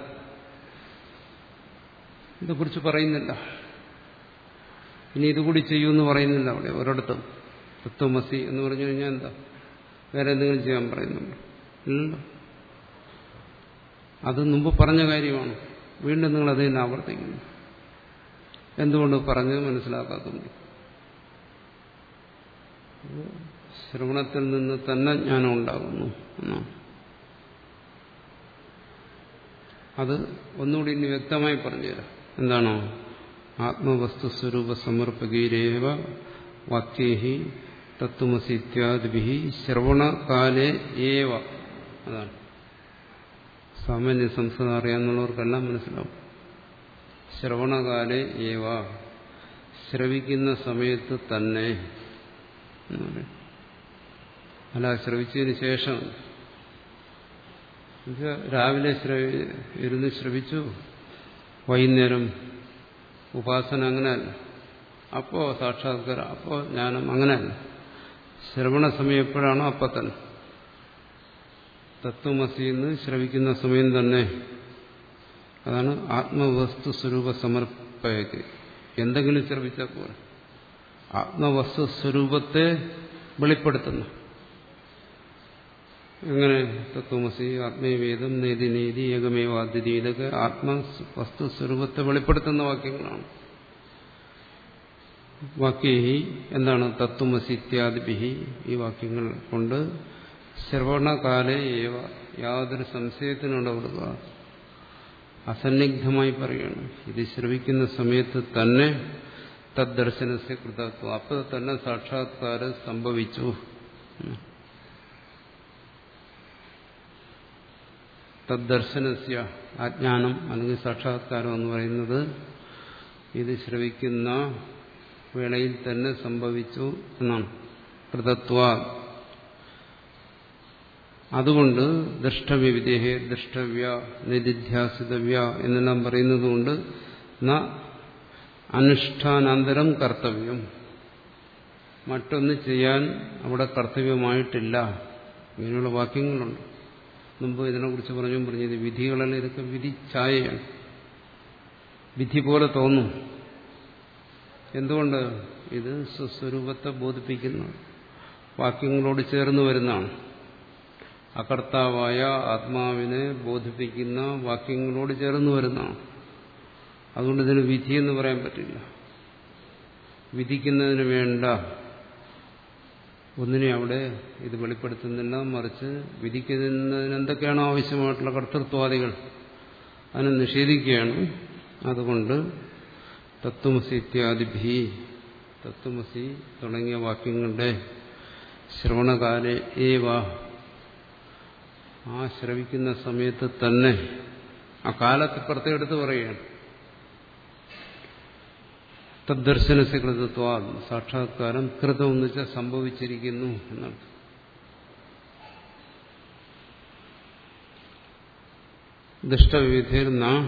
ഇതേക്കുറിച്ച് പറയുന്നില്ല ഇനി ഇതുകൂടി ചെയ്യുമെന്ന് പറയുന്നില്ല അവിടെ ഒരിടത്തും തത്വമസി എന്ന് പറഞ്ഞു കഴിഞ്ഞാൽ എന്താ വേറെ എന്തെങ്കിലും ചെയ്യാൻ പറയുന്നുണ്ട് ഇല്ല അത് മുമ്പ് പറഞ്ഞ കാര്യമാണ് വീണ്ടും നിങ്ങൾ അത് തന്നെ ആവർത്തിക്കുന്നു എന്തുകൊണ്ട് പറഞ്ഞത് മനസ്സിലാക്കാത്തുണ്ട് ശ്രവണത്തിൽ നിന്ന് തന്നെ ജ്ഞാനം ഉണ്ടാകുന്നു എന്നാണ് അത് ഒന്നുകൂടി ഇനി വ്യക്തമായി പറഞ്ഞുതരാം എന്താണോ ആത്മവസ്തു സ്വരൂപ സമർപ്പകീരേവ വാക്യേഹി തത്വമസി ഇത്യാദി ശ്രവണകാലേ ഏവ അതാണ് സാമാന്യ സംസ്കൃതം അറിയാവുന്നവർക്കെല്ലാം മനസ്സിലാവും ശ്രവണകാലേ ഏവ ശ്രവിക്കുന്ന സമയത്ത് തന്നെ എന്ന് പറയും. അല്ല ശ്രവിച്ചതിന് ശേഷം എന്നുവെച്ചാൽ രാവിലെ ശ്രവി ഇരുന്ന് ശ്രവിച്ചു വൈകുന്നേരം ഉപാസന അങ്ങനെയല്ല അപ്പോ സാക്ഷാത്കാരം അപ്പോ ജ്ഞാനം അങ്ങനെയല്ല ശ്രവണ സമയം എപ്പോഴാണോ അപ്പം തന്നെ തത്വമസിന്ന് ശ്രവിക്കുന്ന സമയം തന്നെ അതാണ് ആത്മവസ്തു സ്വരൂപ സമർപ്പയക്ക് എന്തെങ്കിലും ശ്രവിച്ചാൽ പോലെ ആത്മവസ്തു സ്വരൂപത്തെ വെളിപ്പെടുത്തുന്നു എങ്ങനെ തത്വമസി ആത്മീയവേദം നേതി നീതി ഏകമേവാദ്യതി ഇതൊക്കെ ആത്മവസ്തു സ്വരൂപത്തെ വെളിപ്പെടുത്തുന്ന വാക്യങ്ങളാണ് വാക്യേ എന്താണ് തത്വമസി ഇത്യാദിഭി ഈ വാക്യങ്ങൾ കൊണ്ട് ശ്രവണകാലേ ഏവ യാതൊരു സംശയത്തിനുള്ള കൊടുക്കുക അസന്നിഗ്ധമായി പറയുകയാണ് ഇത് ശ്രവിക്കുന്ന സമയത്ത് തന്നെ തദ്ദർശനത്തെ കൃതത്വം അപ്പോൾ തന്നെ സാക്ഷാത്കാരം സംഭവിച്ചു തദ്ദർശനസ്യ അജ്ഞാനം അല്ലെങ്കിൽ സാക്ഷാത്കാരം എന്ന് പറയുന്നത് ഇത് ശ്രവിക്കുന്ന വേളയിൽ തന്നെ സംഭവിച്ചു എന്നാണ് കൃതത്വ അതുകൊണ്ട് ദൃഷ്ടവിവിധേഹ ദൃഷ്ടവ്യ നിധിധ്യാസിതവ്യ എന്നെല്ലാം പറയുന്നതുകൊണ്ട് ന അനുഷ്ഠാനാന്തരം കർത്തവ്യം മറ്റൊന്ന് ചെയ്യാൻ അവിടെ കർത്തവ്യമായിട്ടില്ല ഇങ്ങനെയുള്ള വാക്യങ്ങളുണ്ട് മുമ്പ് ഇതിനെക്കുറിച്ച് പറഞ്ഞു പറഞ്ഞത് വിധികളെല്ലാം ഇതൊക്കെ വിധി ഛായയാണ് വിധി പോലെ തോന്നും എന്തുകൊണ്ട് ഇത് സ്വസ്വരൂപത്തെ ബോധിപ്പിക്കുന്ന വാക്യങ്ങളോട് ചേർന്ന് വരുന്നതാണ് അകർത്താവായ ആത്മാവിനെ ബോധിപ്പിക്കുന്ന വാക്യങ്ങളോട് ചേർന്ന് വരുന്നതാണ് അതുകൊണ്ട് ഇതിന് വിധി എന്ന് പറയാൻ പറ്റില്ല വിധിക്കുന്നതിന് വേണ്ട ഒന്നിനെ അവിടെ ഇത് വെളിപ്പെടുത്തുന്നില്ല മറിച്ച് വിധിക്കുന്നതിന് എന്തൊക്കെയാണോ ആവശ്യമായിട്ടുള്ള കർത്തൃത്വാദികൾ അതിനെ നിഷേധിക്കുകയാണ് അതുകൊണ്ട് തത്വമസി ഇത്യാദിഭി തത്വമസി തുടങ്ങിയ വാക്യങ്ങളുടെ ശ്രവണകാലെ ഏവ ആ ശ്രവിക്കുന്ന സമയത്ത് തന്നെ ആ കാലത്ത് പ്രത്യേകം എടുത്ത് പറയുകയാണ് തദ്ദർശനസ് കൃതത്വ സാക്ഷാത്കാരം കൃതം എന്ന് വെച്ചാൽ സംഭവിച്ചിരിക്കുന്നു എന്നർത്ഥം ദുഷ്ടവിധിയിൽ നാ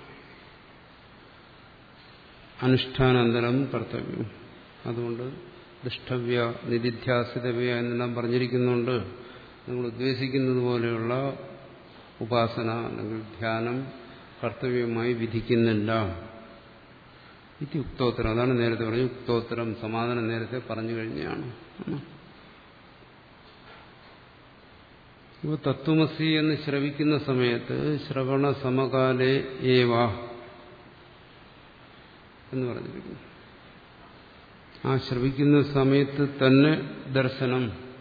അനുഷ്ഠാനാന്തരം കർത്തവ്യം അതുകൊണ്ട് ദുഷ്ടവ്യ നിധിധ്യാസിതവ്യ എന്നെല്ലാം പറഞ്ഞിരിക്കുന്നുണ്ട് നിങ്ങൾ ഉദ്ദേശിക്കുന്നത് പോലെയുള്ള ഉപാസന അല്ലെങ്കിൽ ധ്യാനം കർത്തവ്യമായി വിധിക്കുന്നില്ല ഇത് യുക്തോത്തരം അതാണ് നേരത്തെ പറഞ്ഞു യുക്തോത്തരം സമാധാനം നേരത്തെ പറഞ്ഞു കഴിഞ്ഞാണ് ഇപ്പോൾ തത്വമസി എന്ന് ശ്രവിക്കുന്ന സമയത്ത് ശ്രവണ സമകാലേ ഏവ എന്ന് പറഞ്ഞിരിക്കുന്നു ആ ശ്രവിക്കുന്ന സമയത്ത് തന്നെ ദർശനം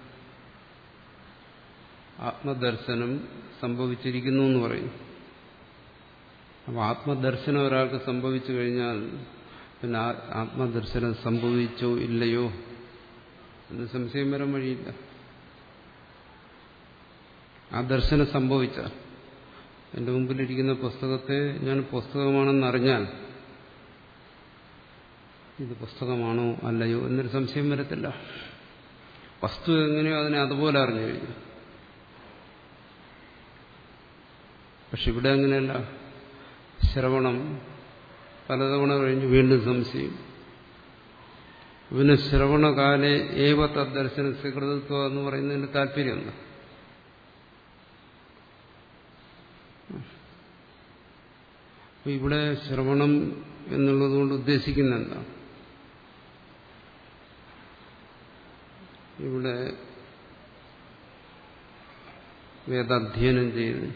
ആത്മദർശനം സംഭവിച്ചിരിക്കുന്നു എന്ന് പറയും അപ്പോൾ ആത്മദർശനം ഒരാൾക്ക് സംഭവിച്ചു കഴിഞ്ഞാൽ പിന്നെ ആത്മദർശനം സംഭവിച്ചോ ഇല്ലയോ എന്ന് സംശയം വരാൻ വഴിയില്ല ആ ദർശനം സംഭവിച്ചാൽ എൻ്റെ മുമ്പിലിരിക്കുന്ന പുസ്തകത്തെ ഞാൻ പുസ്തകമാണെന്ന് അറിഞ്ഞാൽ ഇത് പുസ്തകമാണോ അല്ലയോ എന്നൊരു സംശയം വരത്തില്ല വസ്തു എങ്ങനെയോ അതിനെ അതുപോലെ അറിഞ്ഞു കഴിഞ്ഞു പക്ഷെ ഇവിടെ അങ്ങനെയല്ല ശ്രവണം പലതവണ കഴിഞ്ഞ് വീണ്ടും സംശയം പിന്നെ ശ്രവണകാലെ ഏവ തദ്ദർശന സ്വീകൃതത്വം എന്ന് പറയുന്നതിന്റെ താല്പര്യം എന്താ അപ്പൊ ഇവിടെ ശ്രവണം എന്നുള്ളതുകൊണ്ട് ഉദ്ദേശിക്കുന്ന എന്താ ഇവിടെ വേദാധ്യയനം ചെയ്ത്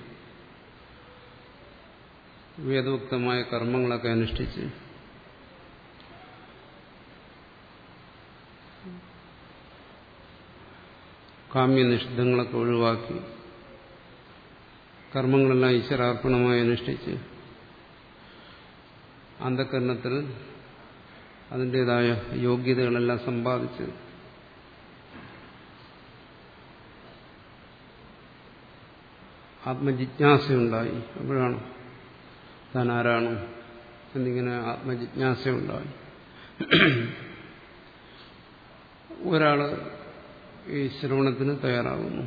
വേദോക്തമായ കർമ്മങ്ങളൊക്കെ അനുഷ്ഠിച്ച് കാമ്യനിഷിദ്ധങ്ങളൊക്കെ ഒഴിവാക്കി കർമ്മങ്ങളെല്ലാം ഈശ്വരാർപ്പണമായി അനുഷ്ഠിച്ച് അന്ധകരണത്തിൽ അതിൻ്റെതായ യോഗ്യതകളെല്ലാം സമ്പാദിച്ച് ആത്മജിജ്ഞാസയുണ്ടായി അപ്പോഴാണ് താൻ ആരാണ് എന്നിങ്ങനെ ആത്മജിജ്ഞാസയുണ്ടായി ഒരാള് ഈ ശ്രവണത്തിന് തയ്യാറാകുന്നു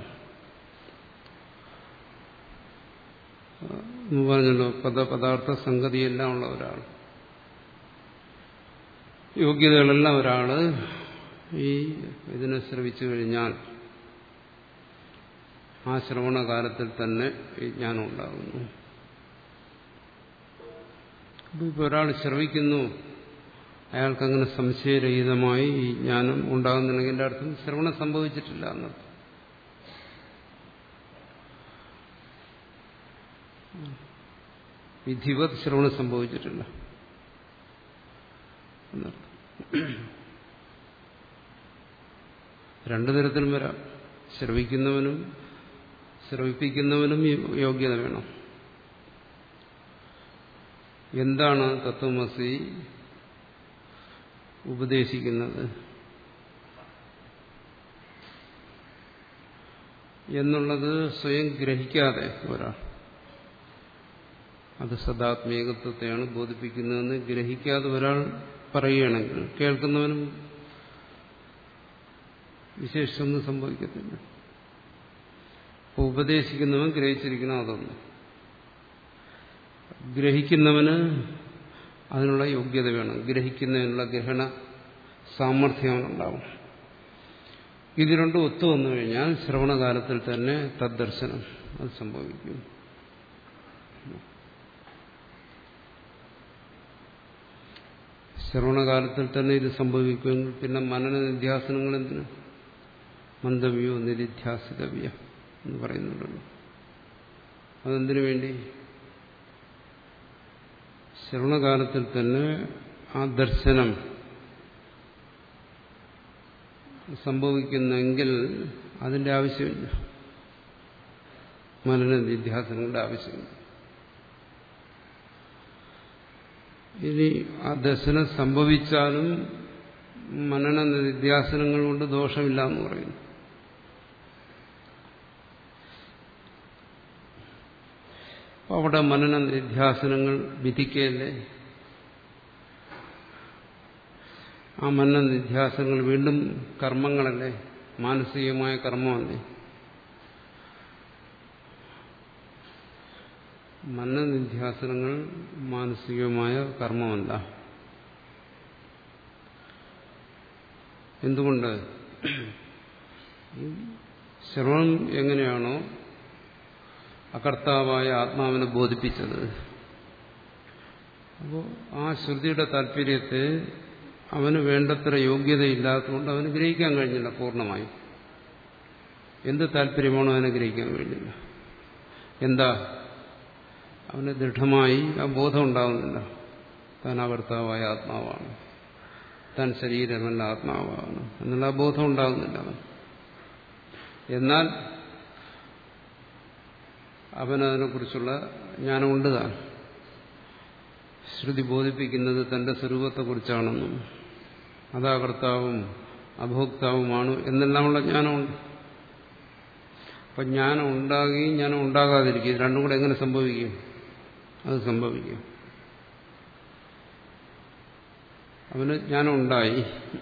എന്ന് പറഞ്ഞല്ലോ പദപദാർത്ഥ സംഗതിയെല്ലാം ഉള്ള ഒരാൾ യോഗ്യതകളെല്ലാം ഒരാള് ഈ ഇതിനെ ശ്രവിച്ചു കഴിഞ്ഞാൽ ആ ശ്രവണകാലത്തിൽ തന്നെ ഈ ജ്ഞാനം ഉണ്ടാകുന്നു അപ്പോൾ ഇപ്പോൾ ഒരാൾ ശ്രവിക്കുന്നു അയാൾക്കങ്ങനെ സംശയരഹിതമായി ഈ ജ്ഞാനം ഉണ്ടാകുന്നുണ്ടെങ്കിൽ എൻ്റെ അർത്ഥം ശ്രവണം സംഭവിച്ചിട്ടില്ല എന്നർത്ഥം വിധിവത് ശ്രവണം സംഭവിച്ചിട്ടില്ല എന്നർത്ഥം രണ്ടു തരത്തിലും വരാം ശ്രവിക്കുന്നവനും ശ്രവിപ്പിക്കുന്നവനും യോഗ്യത വേണം എന്താണ് തത്വമസി ഉപദേശിക്കുന്നത് എന്നുള്ളത് സ്വയം ഗ്രഹിക്കാതെ ഒരാൾ അത് സദാത്മേകത്വത്തെയാണ് ബോധിപ്പിക്കുന്നതെന്ന് ഗ്രഹിക്കാതെ ഒരാൾ പറയുകയാണെങ്കിൽ കേൾക്കുന്നവനും വിശേഷിച്ചൊന്നും സംഭവിക്കത്തില്ല അപ്പോൾ ഉപദേശിക്കുന്നവൻ ഗ്രഹിച്ചിരിക്കണം അതൊന്നും ഗ്രഹിക്കുന്നവന് അതിനുള്ള യോഗ്യത വേണം ഗ്രഹിക്കുന്നതിനുള്ള ഗ്രഹണ സാമർഥ്യം അവനുണ്ടാവും ഇത് രണ്ടും ഒത്തു വന്നു കഴിഞ്ഞാൽ ശ്രവണകാലത്തിൽ തന്നെ തദ്ദർശനം അത് സംഭവിക്കും ശ്രവണകാലത്തിൽ തന്നെ ഇത് സംഭവിക്കുമെങ്കിൽ പിന്നെ മനന നിധ്യാസനങ്ങൾ എന്തിനു മന്ദവ്യോ നിരിധ്യാസിതവ്യ എന്ന് പറയുന്നുണ്ടല്ലോ അതെന്തിനു വേണ്ടി ശ്രവണകാലത്തിൽ തന്നെ ആ ദർശനം സംഭവിക്കുന്നെങ്കിൽ അതിന്റെ ആവശ്യമില്ല മനന നിധ്യാസനങ്ങളുടെ ആവശ്യമില്ല ഇനി ആ ദർശനം സംഭവിച്ചാലും മനന നിധ്യാസനങ്ങൾ കൊണ്ട് ദോഷമില്ല എന്ന് പറയുന്നു അപ്പോൾ അവിടെ മനന നിധ്യാസനങ്ങൾ വിധിക്കല്ലേ ആ മനന നിധ്യാസനങ്ങൾ വീണ്ടും കർമ്മങ്ങളല്ലേ മാനസികമായ കർമ്മമല്ലേ മനനിധ്യാസനങ്ങൾ മാനസികമായ കർമ്മമല്ല എന്തുകൊണ്ട് ശ്രവണം എങ്ങനെയാണോ അകർത്താവായ ആത്മാവിനെ ബോധിപ്പിച്ചത് അപ്പോൾ ആ ശ്രുതിയുടെ താല്പര്യത്തെ അവന് വേണ്ടത്ര യോഗ്യതയില്ലാത്തതുകൊണ്ട് അവന് ഗ്രഹിക്കാൻ കഴിഞ്ഞില്ല പൂർണ്ണമായി എന്ത് താല്പര്യമാണോ അവനെ ഗ്രഹിക്കാൻ കഴിഞ്ഞില്ല എന്താ അവന് ദൃഢമായി ആ ബോധം ഉണ്ടാകുന്നില്ല താൻ അകർത്താവായ ആത്മാവാണ് താൻ ശരീരമല്ല ആത്മാവാണ് എന്നുള്ള ആ ബോധം ഉണ്ടാകുന്നില്ല അവൻ എന്നാൽ അവനതിനെക്കുറിച്ചുള്ള ജ്ഞാനമുണ്ട് താൻ ശ്രുതി ബോധിപ്പിക്കുന്നത് തന്റെ സ്വരൂപത്തെക്കുറിച്ചാണെന്നും അതാകർത്താവും അഭോക്താവുമാണ് എന്നെല്ലാമുള്ള ജ്ഞാനമുണ്ട് അപ്പം ജ്ഞാനം ഉണ്ടാകുകയും ജ്ഞാനം ഉണ്ടാകാതിരിക്കും രണ്ടും കൂടെ എങ്ങനെ സംഭവിക്കും അത് സംഭവിക്കും അവന് ജ്ഞാനം ഉണ്ടായി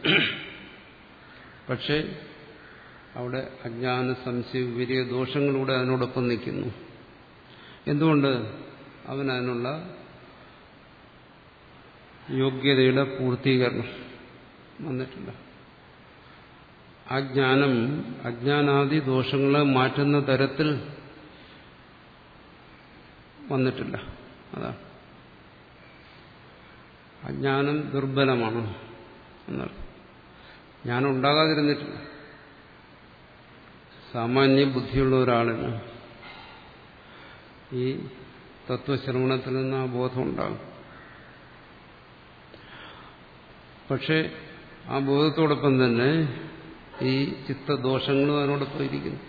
പക്ഷേ അവിടെ അജ്ഞാന സംശയ വിപരീയ ദോഷങ്ങളൂടെ അതിനോടൊപ്പം നിൽക്കുന്നു എന്തുകൊണ്ട് അവനതിനുള്ള യോഗ്യതയുടെ പൂർത്തീകരണം വന്നിട്ടില്ല ആ ജ്ഞാനം അജ്ഞാനാദി ദോഷങ്ങളെ മാറ്റുന്ന തരത്തിൽ വന്നിട്ടില്ല അതാണ് അജ്ഞാനം ദുർബലമാണ് എന്നർത്ഥം ജ്ഞാനം ഉണ്ടാകാതിരുന്നിട്ടില്ല സാമാന്യ ബുദ്ധിയുള്ള ഒരാളിന് ഈ തത്വശ്രവണത്തിൽ നിന്ന് ആ ബോധം ഉണ്ടാകും പക്ഷെ ആ ബോധത്തോടൊപ്പം തന്നെ ഈ ചിത്തദോഷങ്ങളും അതിനോടൊപ്പം ഇരിക്കുന്നു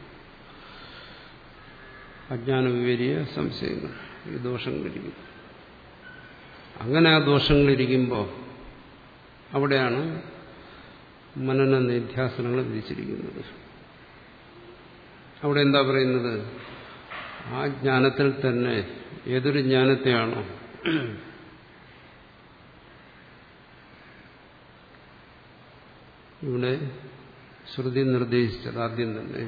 അജ്ഞാന വിവരിയ സംശയങ്ങൾ ഈ ദോഷങ്ങളിരിക്കുന്നു അങ്ങനെ ആ ദോഷങ്ങളിരിക്കുമ്പോൾ അവിടെയാണ് മനന നിധ്യാസനങ്ങൾ വിധിച്ചിരിക്കുന്നത് അവിടെ എന്താ പറയുന്നത് ആ ജ്ഞാനത്തിൽ തന്നെ ഏതൊരു ജ്ഞാനത്തെയാണോ ഇവിടെ ശ്രുതി നിർദ്ദേശിച്ചത് ആദ്യം തന്നെ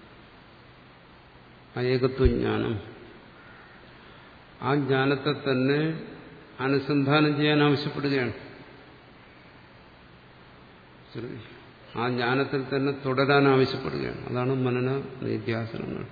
ആ ഏകത്വജ്ഞാനം ആ ജ്ഞാനത്തെ തന്നെ അനുസന്ധാനം ചെയ്യാൻ ആവശ്യപ്പെടുകയാണ് ശ്രുതി ആ ജ്ഞാനത്തിൽ തന്നെ തുടരാൻ ആവശ്യപ്പെടുകയാണ് അതാണ് മനന നിത്യാസനങ്ങൾ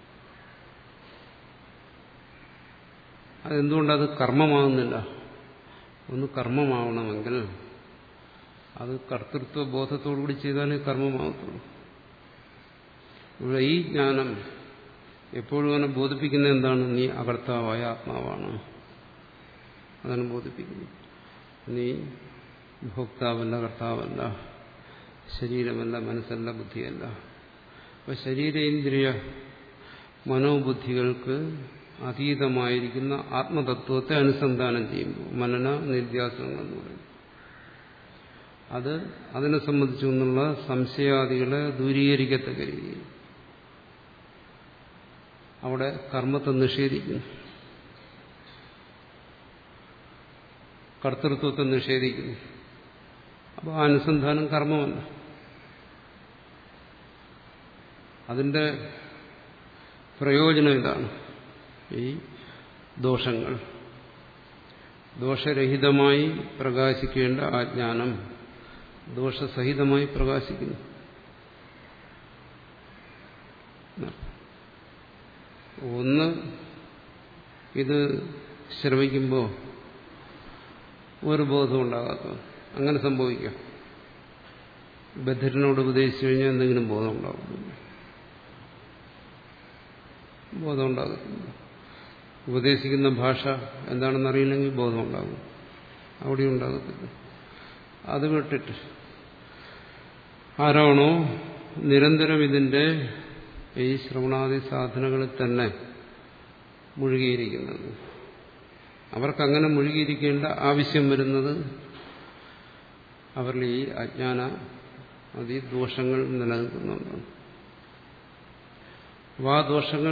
അതെന്തുകൊണ്ടത് കർമ്മമാകുന്നില്ല ഒന്ന് കർമ്മമാവണമെങ്കിൽ അത് കർത്തൃത്വ ബോധത്തോടുകൂടി ചെയ്താലേ കർമ്മമാകത്തുള്ളൂ ഇവിടെ ഈ ജ്ഞാനം എപ്പോഴും അവനെ ബോധിപ്പിക്കുന്ന എന്താണ് നീ അകർത്താവായ ആത്മാവാണ് അതാണ് ബോധിപ്പിക്കുന്നത് നീ ഭോക്താവല്ല കർത്താവല്ല ശരീരമല്ല മനസ്സല്ല ബുദ്ധിയല്ല അപ്പൊ ശരീരേന്ദ്രിയ മനോബുദ്ധികൾക്ക് അതീതമായിരിക്കുന്ന ആത്മതത്വത്തെ അനുസന്ധാനം ചെയ്യുമ്പോൾ മനന നിര്യാസനങ്ങൾ എന്ന് പറയും അത് അതിനെ സംബന്ധിച്ചൊന്നുള്ള സംശയാദികളെ ദൂരീകരിക്കത്തക്ക രീതിയിൽ അവിടെ കർമ്മത്തെ നിഷേധിക്കുന്നു കർത്തൃത്വത്തെ നിഷേധിക്കുന്നു അപ്പോൾ ആ അനുസന്ധാനം കർമ്മമല്ല അതിന്റെ പ്രയോജനം ഇതാണ് ഈ ദോഷങ്ങൾ ദോഷരഹിതമായി പ്രകാശിക്കേണ്ട ആ ജ്ഞാനം ദോഷസഹിതമായി പ്രകാശിക്കുന്നു ഒന്ന് ഇത് ശ്രമിക്കുമ്പോൾ ഒരു ബോധം ഉണ്ടാകാത്ത അങ്ങനെ സംഭവിക്കാം ബദ്ധരനോട് ഉപദേശിച്ചു കഴിഞ്ഞാൽ എന്തെങ്കിലും ബോധം ഉണ്ടാകുന്നില്ല ബോധം ഉണ്ടാകത്തില്ല ഉപദേശിക്കുന്ന ഭാഷ എന്താണെന്ന് അറിയില്ലെങ്കിൽ ബോധം ഉണ്ടാകും അവിടെ ഉണ്ടാകത്തില്ല അത് വിട്ടിട്ട് ആരാണോ നിരന്തരം ഇതിന്റെ ഈ ശ്രവണാദി സാധനങ്ങളിൽ തന്നെ മുഴുകിയിരിക്കുന്നത് അവർക്കങ്ങനെ മുഴുകിയിരിക്കേണ്ട ആവശ്യം വരുന്നത് അവരിൽ ഈ അജ്ഞാന അതി ദോഷങ്ങൾ നിലനിൽക്കുന്നുണ്ടാണ് അപ്പോൾ ആ ദോഷങ്ങൾ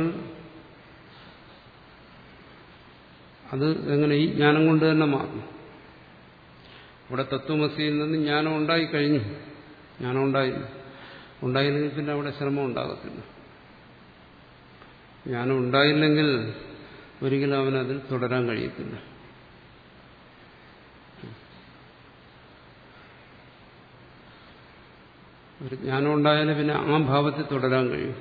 അത് എങ്ങനെ ഈ ജ്ഞാനം കൊണ്ട് തന്നെ മാറും ഇവിടെ തത്വമസിയിൽ നിന്ന് ജ്ഞാനം ഉണ്ടായിക്കഴിഞ്ഞു ജ്ഞാനം ഉണ്ടായി ഉണ്ടായില്ലെങ്കിൽ പിന്നെ അവിടെ ശ്രമം ഉണ്ടാകത്തില്ല ജ്ഞാനം ഉണ്ടായില്ലെങ്കിൽ ഒരിക്കലും അവനതിൽ തുടരാൻ കഴിയത്തില്ല ഒരു ജ്ഞാനം ഉണ്ടായാലും പിന്നെ ആ ഭാവത്തിൽ തുടരാൻ കഴിയും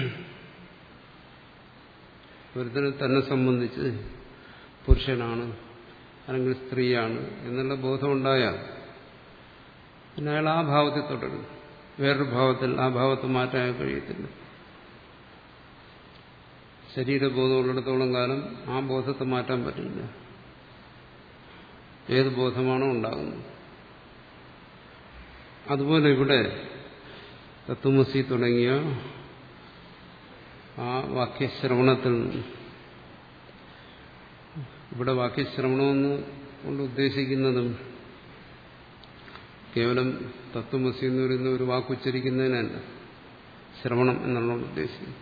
ഒരുത്തന് തന്നെ സംബന്ധിച്ച് പുരുഷനാണ് അല്ലെങ്കിൽ സ്ത്രീയാണ് എന്നുള്ള ബോധമുണ്ടായാൽ പിന്നെ അയാൾ ആ ഭാവത്തിൽ തുടരും വേറൊരു ഭാവത്തിൽ ആ ഭാവത്ത് മാറ്റാൻ കഴിയത്തില്ല ശരീരബോധമുള്ളിടത്തോളം കാലം ആ ബോധത്തെ മാറ്റാൻ പറ്റില്ല ഏത് ബോധമാണോ ഉണ്ടാകുന്നത് അതുപോലെ ഇവിടെ തത്വമസി തുടങ്ങിയ ആ വാക്യശ്രവണത്തിൽ നിന്ന് ഇവിടെ വാക്യശ്രവണമെന്ന് കൊണ്ട് ഉദ്ദേശിക്കുന്നതും കേവലം തത്വമസി എന്ന് പറയുന്ന ഒരു വാക്കുച്ചരിക്കുന്നതിനല്ല ശ്രവണം എന്നുള്ള ഉദ്ദേശിക്കുന്നത്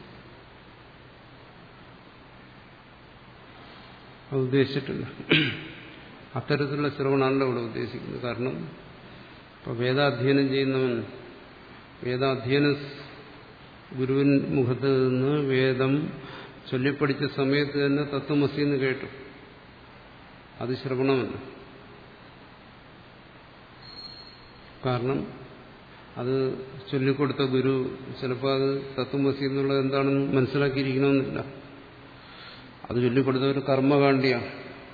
അത് ഉദ്ദേശിച്ചിട്ടില്ല അത്തരത്തിലുള്ള ശ്രവണമല്ല ഇവിടെ ഉദ്ദേശിക്കുന്നത് കാരണം ഇപ്പൊ വേദാധ്യയനം ചെയ്യുന്നവൻ വേദാധ്യയന ഗുരുവിൻ മുഖത്ത് നിന്ന് വേദം ചൊല്ലിപ്പടിച്ച സമയത്ത് തന്നെ തത്വമസി എന്ന് കേട്ടു അത് ശ്രവണമല്ല കാരണം അത് ചൊല്ലിക്കൊടുത്ത ഗുരു ചിലപ്പോൾ അത് തത്വമസി എന്നുള്ളത് എന്താണെന്ന് മനസ്സിലാക്കിയിരിക്കണമെന്നില്ല അത് ചൊല്ലിക്കൊടുത്ത ഒരു കർമ്മകാണ്ഡിയാണ്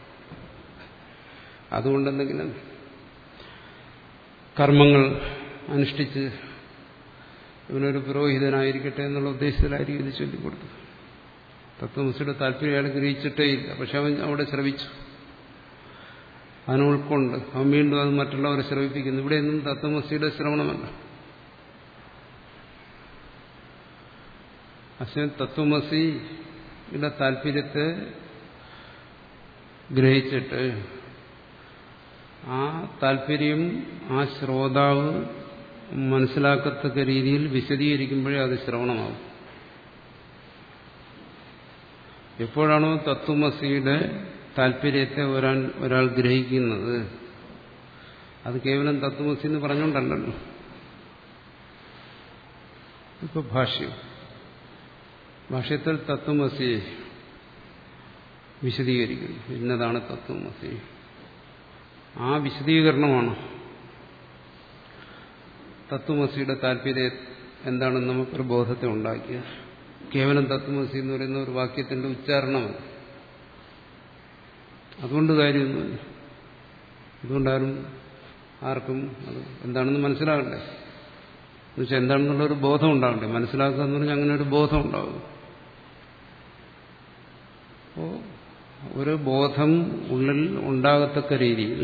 അതുകൊണ്ടെന്തെങ്കിലും കർമ്മങ്ങൾ അനുഷ്ഠിച്ച് ഇവനൊരു പുരോഹിതനായിരിക്കട്ടെ എന്നുള്ള ഉദ്ദേശത്തിലായിരിക്കും ഇത് ചൊല്ലിക്കൊടുത്തത് തത്വമസിയുടെ താല്പര്യം അയാൾ ഗ്രഹിച്ചിട്ടേ ഇല്ല പക്ഷെ അവൻ അവിടെ ശ്രമിച്ചു അതിനെ ഉൾക്കൊണ്ട് അവൻ വീണ്ടും അത് മറ്റുള്ളവരെ ശ്രമിപ്പിക്കുന്നു ഇവിടെ ഒന്നും തത്വമസിയുടെ ശ്രവണമല്ല പക്ഷെ തത്വമസിയുടെ താല്പര്യത്തെ ഗ്രഹിച്ചിട്ട് ആ താല്പര്യം ആ ശ്രോതാവ് മനസ്സിലാക്കത്തക്ക രീതിയിൽ വിശദീകരിക്കുമ്പോഴേ അത് ശ്രവണമാകും എപ്പോഴാണോ തത്വമസിയുടെ താല്പര്യത്തെ ഒരാൾ ഒരാൾ ഗ്രഹിക്കുന്നത് അത് കേവലം തത്വമസി എന്ന് പറഞ്ഞുകൊണ്ടല്ലല്ലോ ഇപ്പൊ ഭാഷ്യം ഭാഷ്യത്തിൽ തത്വമസി വിശദീകരിക്കുന്നു ഇന്നതാണ് തത്വമസി ആ വിശദീകരണമാണ് തത്വമസിയുടെ താല്പര്യം എന്താണെന്ന് നമുക്കൊരു ബോധത്തെ ഉണ്ടാക്കിയത് കേവലം തത്വമസി എന്ന് പറയുന്ന ഒരു വാക്യത്തിന്റെ ഉച്ചാരണമല്ല അതുകൊണ്ട് കാര്യമൊന്നുമില്ല അതുകൊണ്ടാരും ആർക്കും അത് എന്താണെന്ന് മനസ്സിലാകണ്ടേ എന്നുവെച്ചാൽ എന്താണെന്നുള്ളൊരു ബോധം ഉണ്ടാകണ്ടേ മനസ്സിലാക്കുക എന്ന് പറഞ്ഞാൽ അങ്ങനെ ഒരു ബോധം ഉണ്ടാകും അപ്പോ ഒരു ബോധം ഉള്ളിൽ ഉണ്ടാകത്തക്ക രീതിയിൽ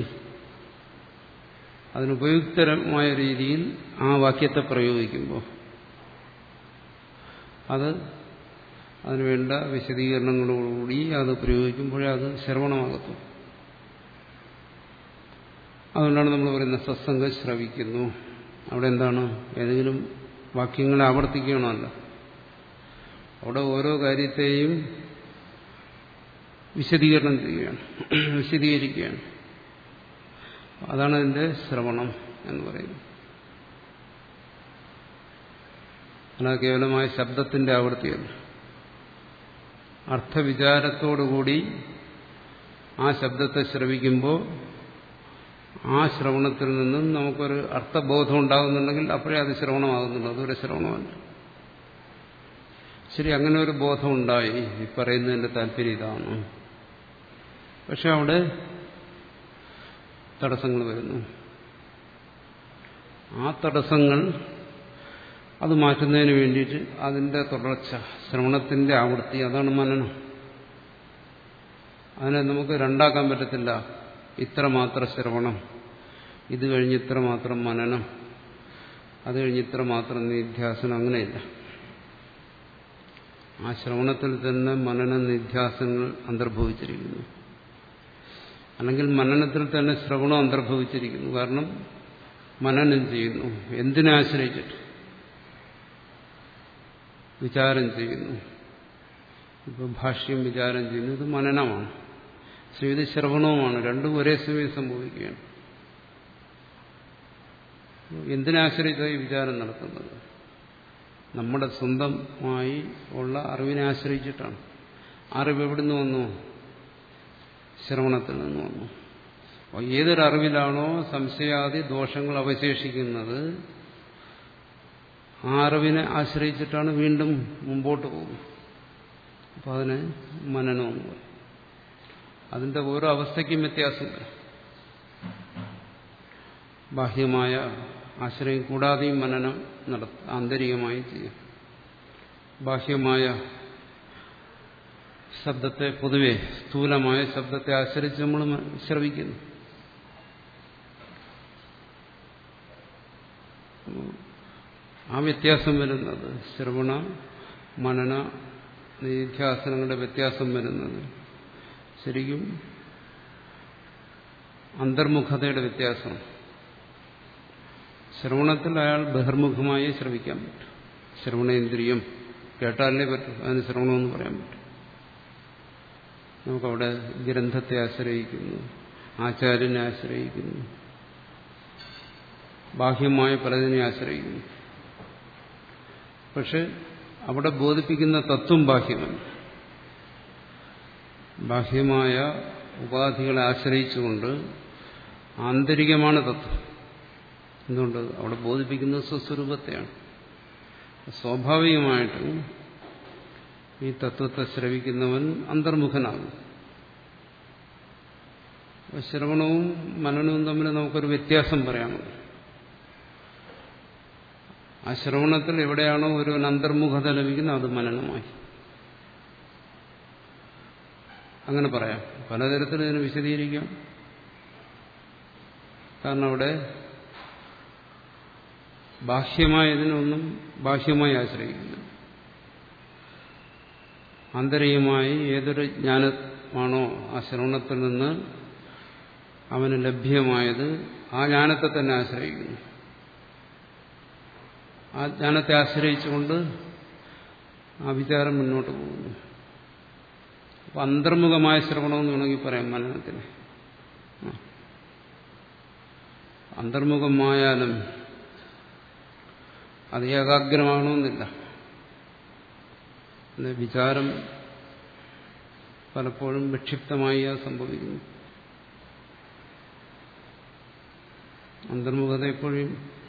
അതിനുപയുക്തരമായ രീതിയിൽ ആ വാക്യത്തെ പ്രയോഗിക്കുമ്പോൾ അത് അതിനുവേണ്ട വിശദീകരണങ്ങളോടുകൂടി അത് പ്രയോഗിക്കുമ്പോഴേ അത് ശ്രവണമാകത്തു അതുകൊണ്ടാണ് നമ്മൾ പറയുന്നത് സത്സംഗം ശ്രവിക്കുന്നു അവിടെ എന്താണ് ഏതെങ്കിലും വാക്യങ്ങളെ ആവർത്തിക്കണമല്ല അവിടെ ഓരോ കാര്യത്തെയും വിശദീകരണം ചെയ്യുകയാണ് വിശദീകരിക്കുകയാണ് അതാണ് അതിന്റെ ശ്രവണം എന്ന് പറയുന്നത് അല്ല കേവലമായ ശബ്ദത്തിന്റെ ആവൃത്തിയല്ല അർത്ഥവിചാരത്തോടുകൂടി ആ ശബ്ദത്തെ ശ്രവിക്കുമ്പോൾ ആ ശ്രവണത്തിൽ നിന്നും നമുക്കൊരു അർത്ഥബോധം ഉണ്ടാകുന്നുണ്ടെങ്കിൽ അപ്പോഴേ അത് ശ്രവണമാകുന്നുള്ളൂ അതൊരു ശ്രവണമല്ല ശരി അങ്ങനെ ഒരു ബോധം ഉണ്ടായി ഈ പറയുന്നതിന്റെ താല്പര്യം ഇതാണ് പക്ഷെ അവിടെ തടസ്സങ്ങൾ വരുന്നു ആ തടസ്സങ്ങൾ അത് മാറ്റുന്നതിന് വേണ്ടിയിട്ട് അതിന്റെ തുടർച്ച ശ്രവണത്തിന്റെ ആവൃത്തി അതാണ് മനനം അതിനെ നമുക്ക് രണ്ടാക്കാൻ പറ്റത്തില്ല ഇത്ര മാത്രം ശ്രവണം ഇത് കഴിഞ്ഞ് ഇത്ര മാത്രം മനനം അത് കഴിഞ്ഞ് ഇത്ര മാത്രം നിധ്യാസനം അങ്ങനെയില്ല ആ ശ്രവണത്തിൽ തന്നെ മനന നിധ്യാസനങ്ങൾ അന്തർഭവിച്ചിരിക്കുന്നു അല്ലെങ്കിൽ മനനത്തിൽ തന്നെ ശ്രവണം അന്തർഭവിച്ചിരിക്കുന്നു കാരണം മനനം ചെയ്യുന്നു എന്തിനെ ആശ്രയിച്ചിട്ട് വിചാരം ചെയ്യുന്നു ഇപ്പൊ ഭാഷ്യം വിചാരം ചെയ്യുന്നു ഇത് മനനമാണ് പക്ഷെ ഇത് ശ്രവണവുമാണ് രണ്ടും ഒരേ സമയം സംഭവിക്കുകയാണ് എന്തിനാശ്രയിച്ചാണ് ഈ വിചാരം നടത്തുന്നത് നമ്മുടെ സ്വന്തമായി ഉള്ള അറിവിനെ ആശ്രയിച്ചിട്ടാണ് അറിവ് എവിടുന്ന് വന്നു ശ്രവണത്തിൽ നിന്ന് വന്നു അപ്പോൾ ഏതൊരറിവിലാണോ സംശയാദി ദോഷങ്ങൾ അവശേഷിക്കുന്നത് ആ അറിവിനെ ആശ്രയിച്ചിട്ടാണ് വീണ്ടും മുമ്പോട്ട് പോകുന്നത് അപ്പം അതിന് മനനമെന്ന് പറയും അതിന്റെ ഓരോ അവസ്ഥയ്ക്കും വ്യത്യാസം വരും ബാഹ്യമായ ആശ്രയം കൂടാതെയും മനനം നടത്ത ആന്തരികമായി ചെയ്യാം ബാഹ്യമായ ശബ്ദത്തെ പൊതുവെ സ്ഥൂലമായ ശബ്ദത്തെ ആശ്രയിച്ച് നമ്മൾ ശ്രവിക്കുന്നു ആ വ്യത്യാസം വരുന്നത് ശ്രവണ മനന നിധ്യാസനങ്ങളുടെ വ്യത്യാസം വരുന്നത് ശരിക്കും അന്തർമുഖതയുടെ വ്യത്യാസം ശ്രവണത്തിൽ അയാൾ ബഹിർമുഖമായി ശ്രവിക്കാൻ പറ്റും ശ്രവണേന്ദ്രിയം കേട്ടാലേ പറ്റും അതിന് ശ്രവണമെന്ന് പറയാൻ പറ്റും നമുക്കവിടെ ഗ്രന്ഥത്തെ ആശ്രയിക്കുന്നു ആചാര്യനെ ആശ്രയിക്കുന്നു ബാഹ്യമായ പലതിനെ ആശ്രയിക്കുന്നു പക്ഷെ അവിടെ ബോധിപ്പിക്കുന്ന തത്വം ബാഹ്യമല്ല ബാഹ്യമായ ഉപാധികളെ ആശ്രയിച്ചുകൊണ്ട് ആന്തരികമാണ് തത്വം എന്തുകൊണ്ട് അവിടെ ബോധിപ്പിക്കുന്നത് സ്വസ്വരൂപത്തെയാണ് സ്വാഭാവികമായിട്ടും ഈ തത്വത്തെ ശ്രവിക്കുന്നവൻ അന്തർമുഖനാകും ശ്രവണവും മനനവും തമ്മിൽ നമുക്കൊരു വ്യത്യാസം പറയാനുണ്ട് ആ ശ്രവണത്തിൽ എവിടെയാണോ ഒരുവൻ അന്തർമുഖത ലഭിക്കുന്നത് അത് മനനമായി അങ്ങനെ പറയാം പലതരത്തിൽ ഇതിനെ വിശദീകരിക്കാം കാരണം അവിടെ ബാഹ്യമായതിനൊന്നും ബാഹ്യമായി ആശ്രയിക്കുന്നു ആന്തരികമായി ഏതൊരു ജ്ഞാനമാണോ ആ ശ്രവണത്തിൽ നിന്ന് അവന് ലഭ്യമായത് ആ ജ്ഞാനത്തെ തന്നെ ആശ്രയിക്കുന്നു ആ ജ്ഞാനത്തെ ആശ്രയിച്ചുകൊണ്ട് ആ വിചാരം മുന്നോട്ട് പോകുന്നു അപ്പൊ അന്തർമുഖമായ ശ്രവണമെന്ന് വേണമെങ്കിൽ പറയാം മനനത്തിന് അന്തർമുഖമായാലും അത് ഏകാഗ്രമാകണമെന്നില്ല പിന്നെ വിചാരം പലപ്പോഴും വിക്ഷിപ്തമായി അത് സംഭവിക്കുന്നു അന്തർമുഖത എപ്പോഴും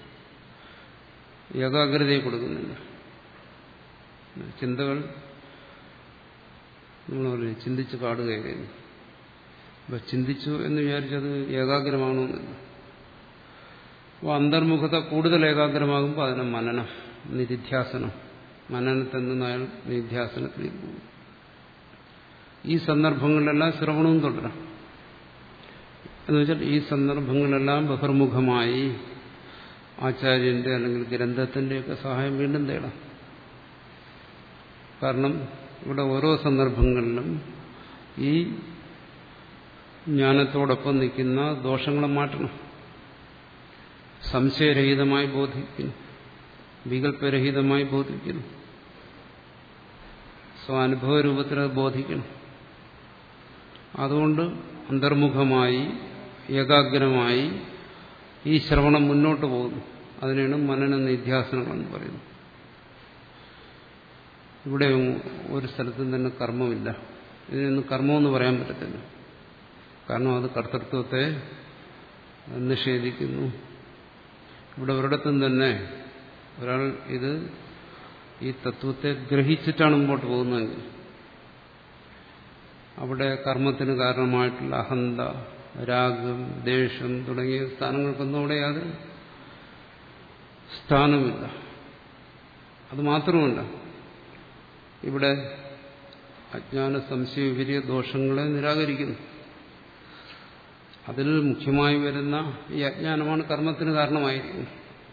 ഏകാഗ്രതയെ കൊടുക്കുന്നില്ല ചിന്തകൾ നമ്മൾ പറയും ചിന്തിച്ച് കാടുകയായിരുന്നു അപ്പൊ ചിന്തിച്ചു എന്ന് വിചാരിച്ചത് ഏകാഗ്രമാകണമെന്നില്ല അപ്പോൾ അന്തർമുഖത കൂടുതൽ ഏകാഗ്രമാകുമ്പോൾ അതിനെ മനനം നിരിധ്യാസനം മനനത്തിൽ നിന്ന് അയാൾ നിധ്യാസനത്തിലേക്ക് പോകും ഈ സന്ദർഭങ്ങളിലെല്ലാം ശ്രവണവും തുടരാം എന്നുവെച്ചാൽ ഈ സന്ദർഭങ്ങളെല്ലാം ബഹിർമുഖമായി ആചാര്യന്റെ അല്ലെങ്കിൽ ഗ്രന്ഥത്തിന്റെയൊക്കെ സഹായം വീണ്ടും തേടാം കാരണം ഇവിടെ ഓരോ സന്ദർഭങ്ങളിലും ഈ ജ്ഞാനത്തോടൊപ്പം നിൽക്കുന്ന ദോഷങ്ങളെ മാറ്റണം സംശയരഹിതമായി ബോധിക്കുന്നു വികല്പരഹിതമായി ബോധിക്കുന്നു സ്വാനുഭവ രൂപത്തിൽ അത് ബോധിക്കണം അതുകൊണ്ട് അന്തർമുഖമായി ഏകാഗ്രമായി ഈ ശ്രവണം മുന്നോട്ട് പോകുന്നു അതിനാണ് മനന നിധ്യാസനങ്ങളെന്ന് പറയുന്നത് ഇവിടെ ഒരു സ്ഥലത്തും തന്നെ കർമ്മമില്ല ഇതിനൊന്നും കർമ്മമെന്ന് പറയാൻ പറ്റത്തില്ല കാരണം അത് കർത്തൃത്വത്തെ നിഷേധിക്കുന്നു ഇവിടെ ഒരിടത്തും തന്നെ ഒരാൾ ഇത് ഈ തത്വത്തെ ഗ്രഹിച്ചിട്ടാണ് മുമ്പോട്ട് പോകുന്നതെങ്കിൽ അവിടെ കർമ്മത്തിന് കാരണമായിട്ടുള്ള അഹന്ത രാഗം ദേഷ്യം തുടങ്ങിയ സ്ഥാനങ്ങൾക്കൊന്നും അവിടെ യാതൊരു സ്ഥാനമില്ല അത് മാത്രമല്ല ഇവിടെ അജ്ഞാന സംശയ വിപരീയ ദോഷങ്ങളെ നിരാകരിക്കുന്നു അതിൽ മുഖ്യമായി വരുന്ന ഈ അജ്ഞാനമാണ് കർമ്മത്തിന് കാരണമായിരിക്കുന്നത്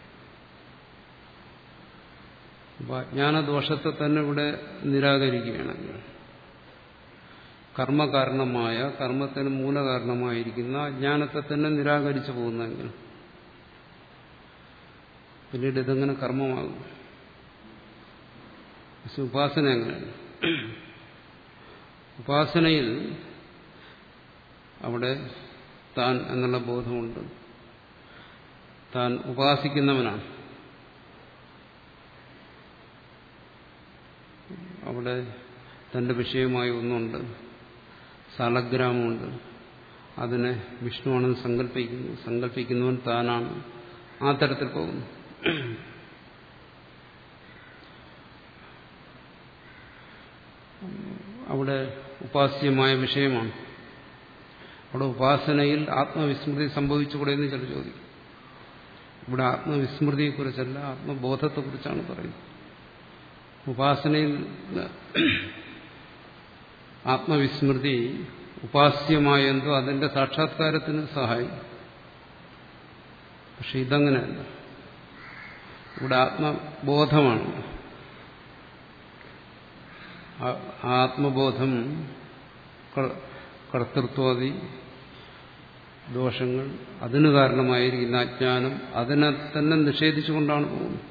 അപ്പോൾ അജ്ഞാനദോഷത്തെ തന്നെ ഇവിടെ നിരാകരിക്കുകയാണെങ്കിൽ കർമ്മകാരണമായ കർമ്മത്തിന് മൂലകാരണമായിരിക്കുന്ന അജ്ഞാനത്തെ തന്നെ നിരാകരിച്ചു പോകുന്നെങ്കിൽ പിന്നീട് ഇതെങ്ങനെ കർമ്മമാകും പക്ഷെ ഉപാസന എങ്ങനെയാണ് ഉപാസനയിൽ അവിടെ താൻ എന്നുള്ള ബോധമുണ്ട് താൻ ഉപാസിക്കുന്നവനാണ് അവിടെ തന്റെ വിഷയമായി ഒന്നുണ്ട് സാലഗ്രാമമുണ്ട് അതിനെ വിഷ്ണുവാണെന്ന് സങ്കല്പിക്കുന്നു സങ്കല്പിക്കുന്നവൻ താനാണ് ആ തരത്തിൽ പോകുന്നു അവിടെ ഉപാസ്യമായ വിഷയമാണ് അവിടെ ഉപാസനയിൽ ആത്മവിസ്മൃതി സംഭവിച്ചുകൂടെ എന്ന് ചില ചോദിക്കും ഇവിടെ ആത്മവിസ്മൃതിയെക്കുറിച്ചല്ല ആത്മബോധത്തെക്കുറിച്ചാണ് പറയുന്നത് ഉപാസനയിൽ ആത്മവിസ്മൃതി ഉപാസ്യമായ എന്തോ അതിന്റെ സാക്ഷാത്കാരത്തിന് സഹായിക്കും പക്ഷെ ഇതങ്ങനെയല്ല ഇവിടെ ആത്മബോധമാണ് ആത്മബോധം കർത്തൃത്വാദി ദോഷങ്ങൾ അതിന് കാരണമായിരിക്കുന്ന അജ്ഞാനം അതിനെ തന്നെ നിഷേധിച്ചുകൊണ്ടാണ് പോകുന്നത്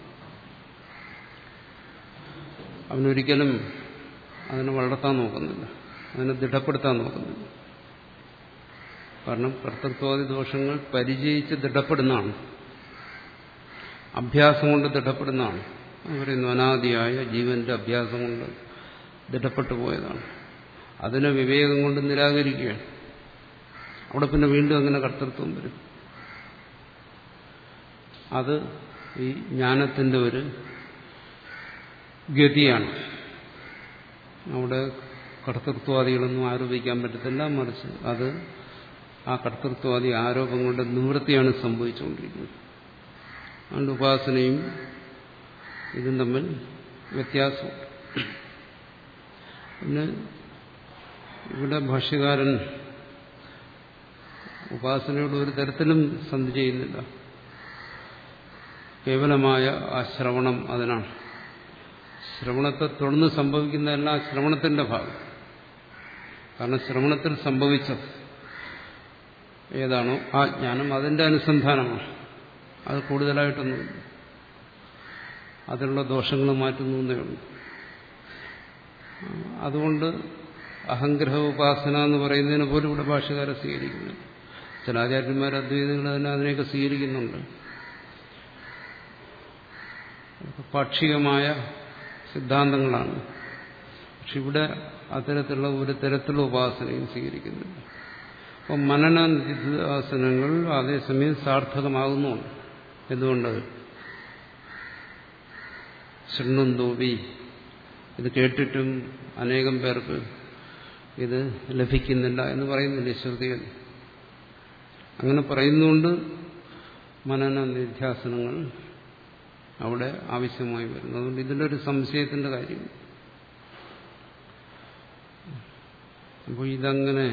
അവനൊരിക്കലും അതിനെ വളർത്താൻ നോക്കുന്നില്ല അതിനെ ദൃഢപ്പെടുത്താൻ നോക്കുന്നില്ല കാരണം കർത്തൃത്വാദി ദോഷങ്ങൾ പരിചയിച്ച് ദൃഢപ്പെടുന്നതാണ് അഭ്യാസം കൊണ്ട് ദൃഢപ്പെടുന്നതാണ് പറയുന്നു അനാദിയായ ജീവന്റെ അഭ്യാസം കൊണ്ട് ദൃഢപ്പെട്ടു പോയതാണ് അതിനെ വിവേകം കൊണ്ട് നിരാകരിക്കുകയാണ് അവിടെ പിന്നെ വീണ്ടും അങ്ങനെ കർത്തൃത്വം വരും അത് ഈ ജ്ഞാനത്തിന്റെ ഒരു ഗതിയാണ് അവിടെ കർത്തൃത്വാദികളൊന്നും ആരോപിക്കാൻ പറ്റത്തില്ല മറിച്ച് അത് ആ കർത്തൃത്വാദി ആരോപങ്ങളുടെ നിവൃത്തിയാണ് സംഭവിച്ചുകൊണ്ടിരിക്കുന്നത് അതുകൊണ്ട് ഉപാസനയും ഇതും തമ്മിൽ വ്യത്യാസമുണ്ട് പിന്നെ ഇവിടെ ഭാഷ്യകാരൻ ഉപാസനയോട് ഒരു തരത്തിലും സന്ധി ചെയ്യുന്നില്ല കേവലമായ ആ ശ്രവണം അതിനാണ് ശ്രവണത്തെ തുടർന്ന് സംഭവിക്കുന്നതെല്ലാം ശ്രവണത്തിന്റെ ഭാഗം കാരണം ശ്രവണത്തിൽ സംഭവിച്ചത് ഏതാണോ ആ ജ്ഞാനം അതിന്റെ അനുസന്ധാനമാണ് അത് കൂടുതലായിട്ടൊന്നുമില്ല അതിലുള്ള ദോഷങ്ങൾ മാറ്റുന്നു എന്നേ ഉള്ളൂ അതുകൊണ്ട് അഹംഗ്രഹ ഉപാസന എന്ന് പറയുന്നതിന് പോലും ഇവിടെ ഭാഷകാരെ സ്വീകരിക്കുന്നു ചില ആചാര്യന്മാർ അദ്വൈതങ്ങൾ തന്നെ അതിനെയൊക്കെ സ്വീകരിക്കുന്നുണ്ട് പാക്ഷികമായ സിദ്ധാന്തങ്ങളാണ് പക്ഷെ ഇവിടെ അത്തരത്തിലുള്ള ഒരു തരത്തിലുള്ള ഉപാസനയും സ്വീകരിക്കുന്നില്ല അപ്പം മനന നിധിധ്യാസനങ്ങൾ അതേസമയം സാർത്ഥകമാകുന്നുണ്ട് എന്തുകൊണ്ട് ശൃണ്ണുന്തോവി ഇത് കേട്ടിട്ടും അനേകം പേർക്ക് ഇത് ലഭിക്കുന്നില്ല എന്ന് പറയുന്നില്ല ശ്രുതികൾ അങ്ങനെ പറയുന്നുകൊണ്ട് മനന നിധ്യാസനങ്ങൾ അവിടെ ആവശ്യമായി വരുന്നു അതുകൊണ്ട് ഇതിൻ്റെ ഒരു സംശയത്തിന്റെ കാര്യം അപ്പോൾ ഇതങ്ങനെ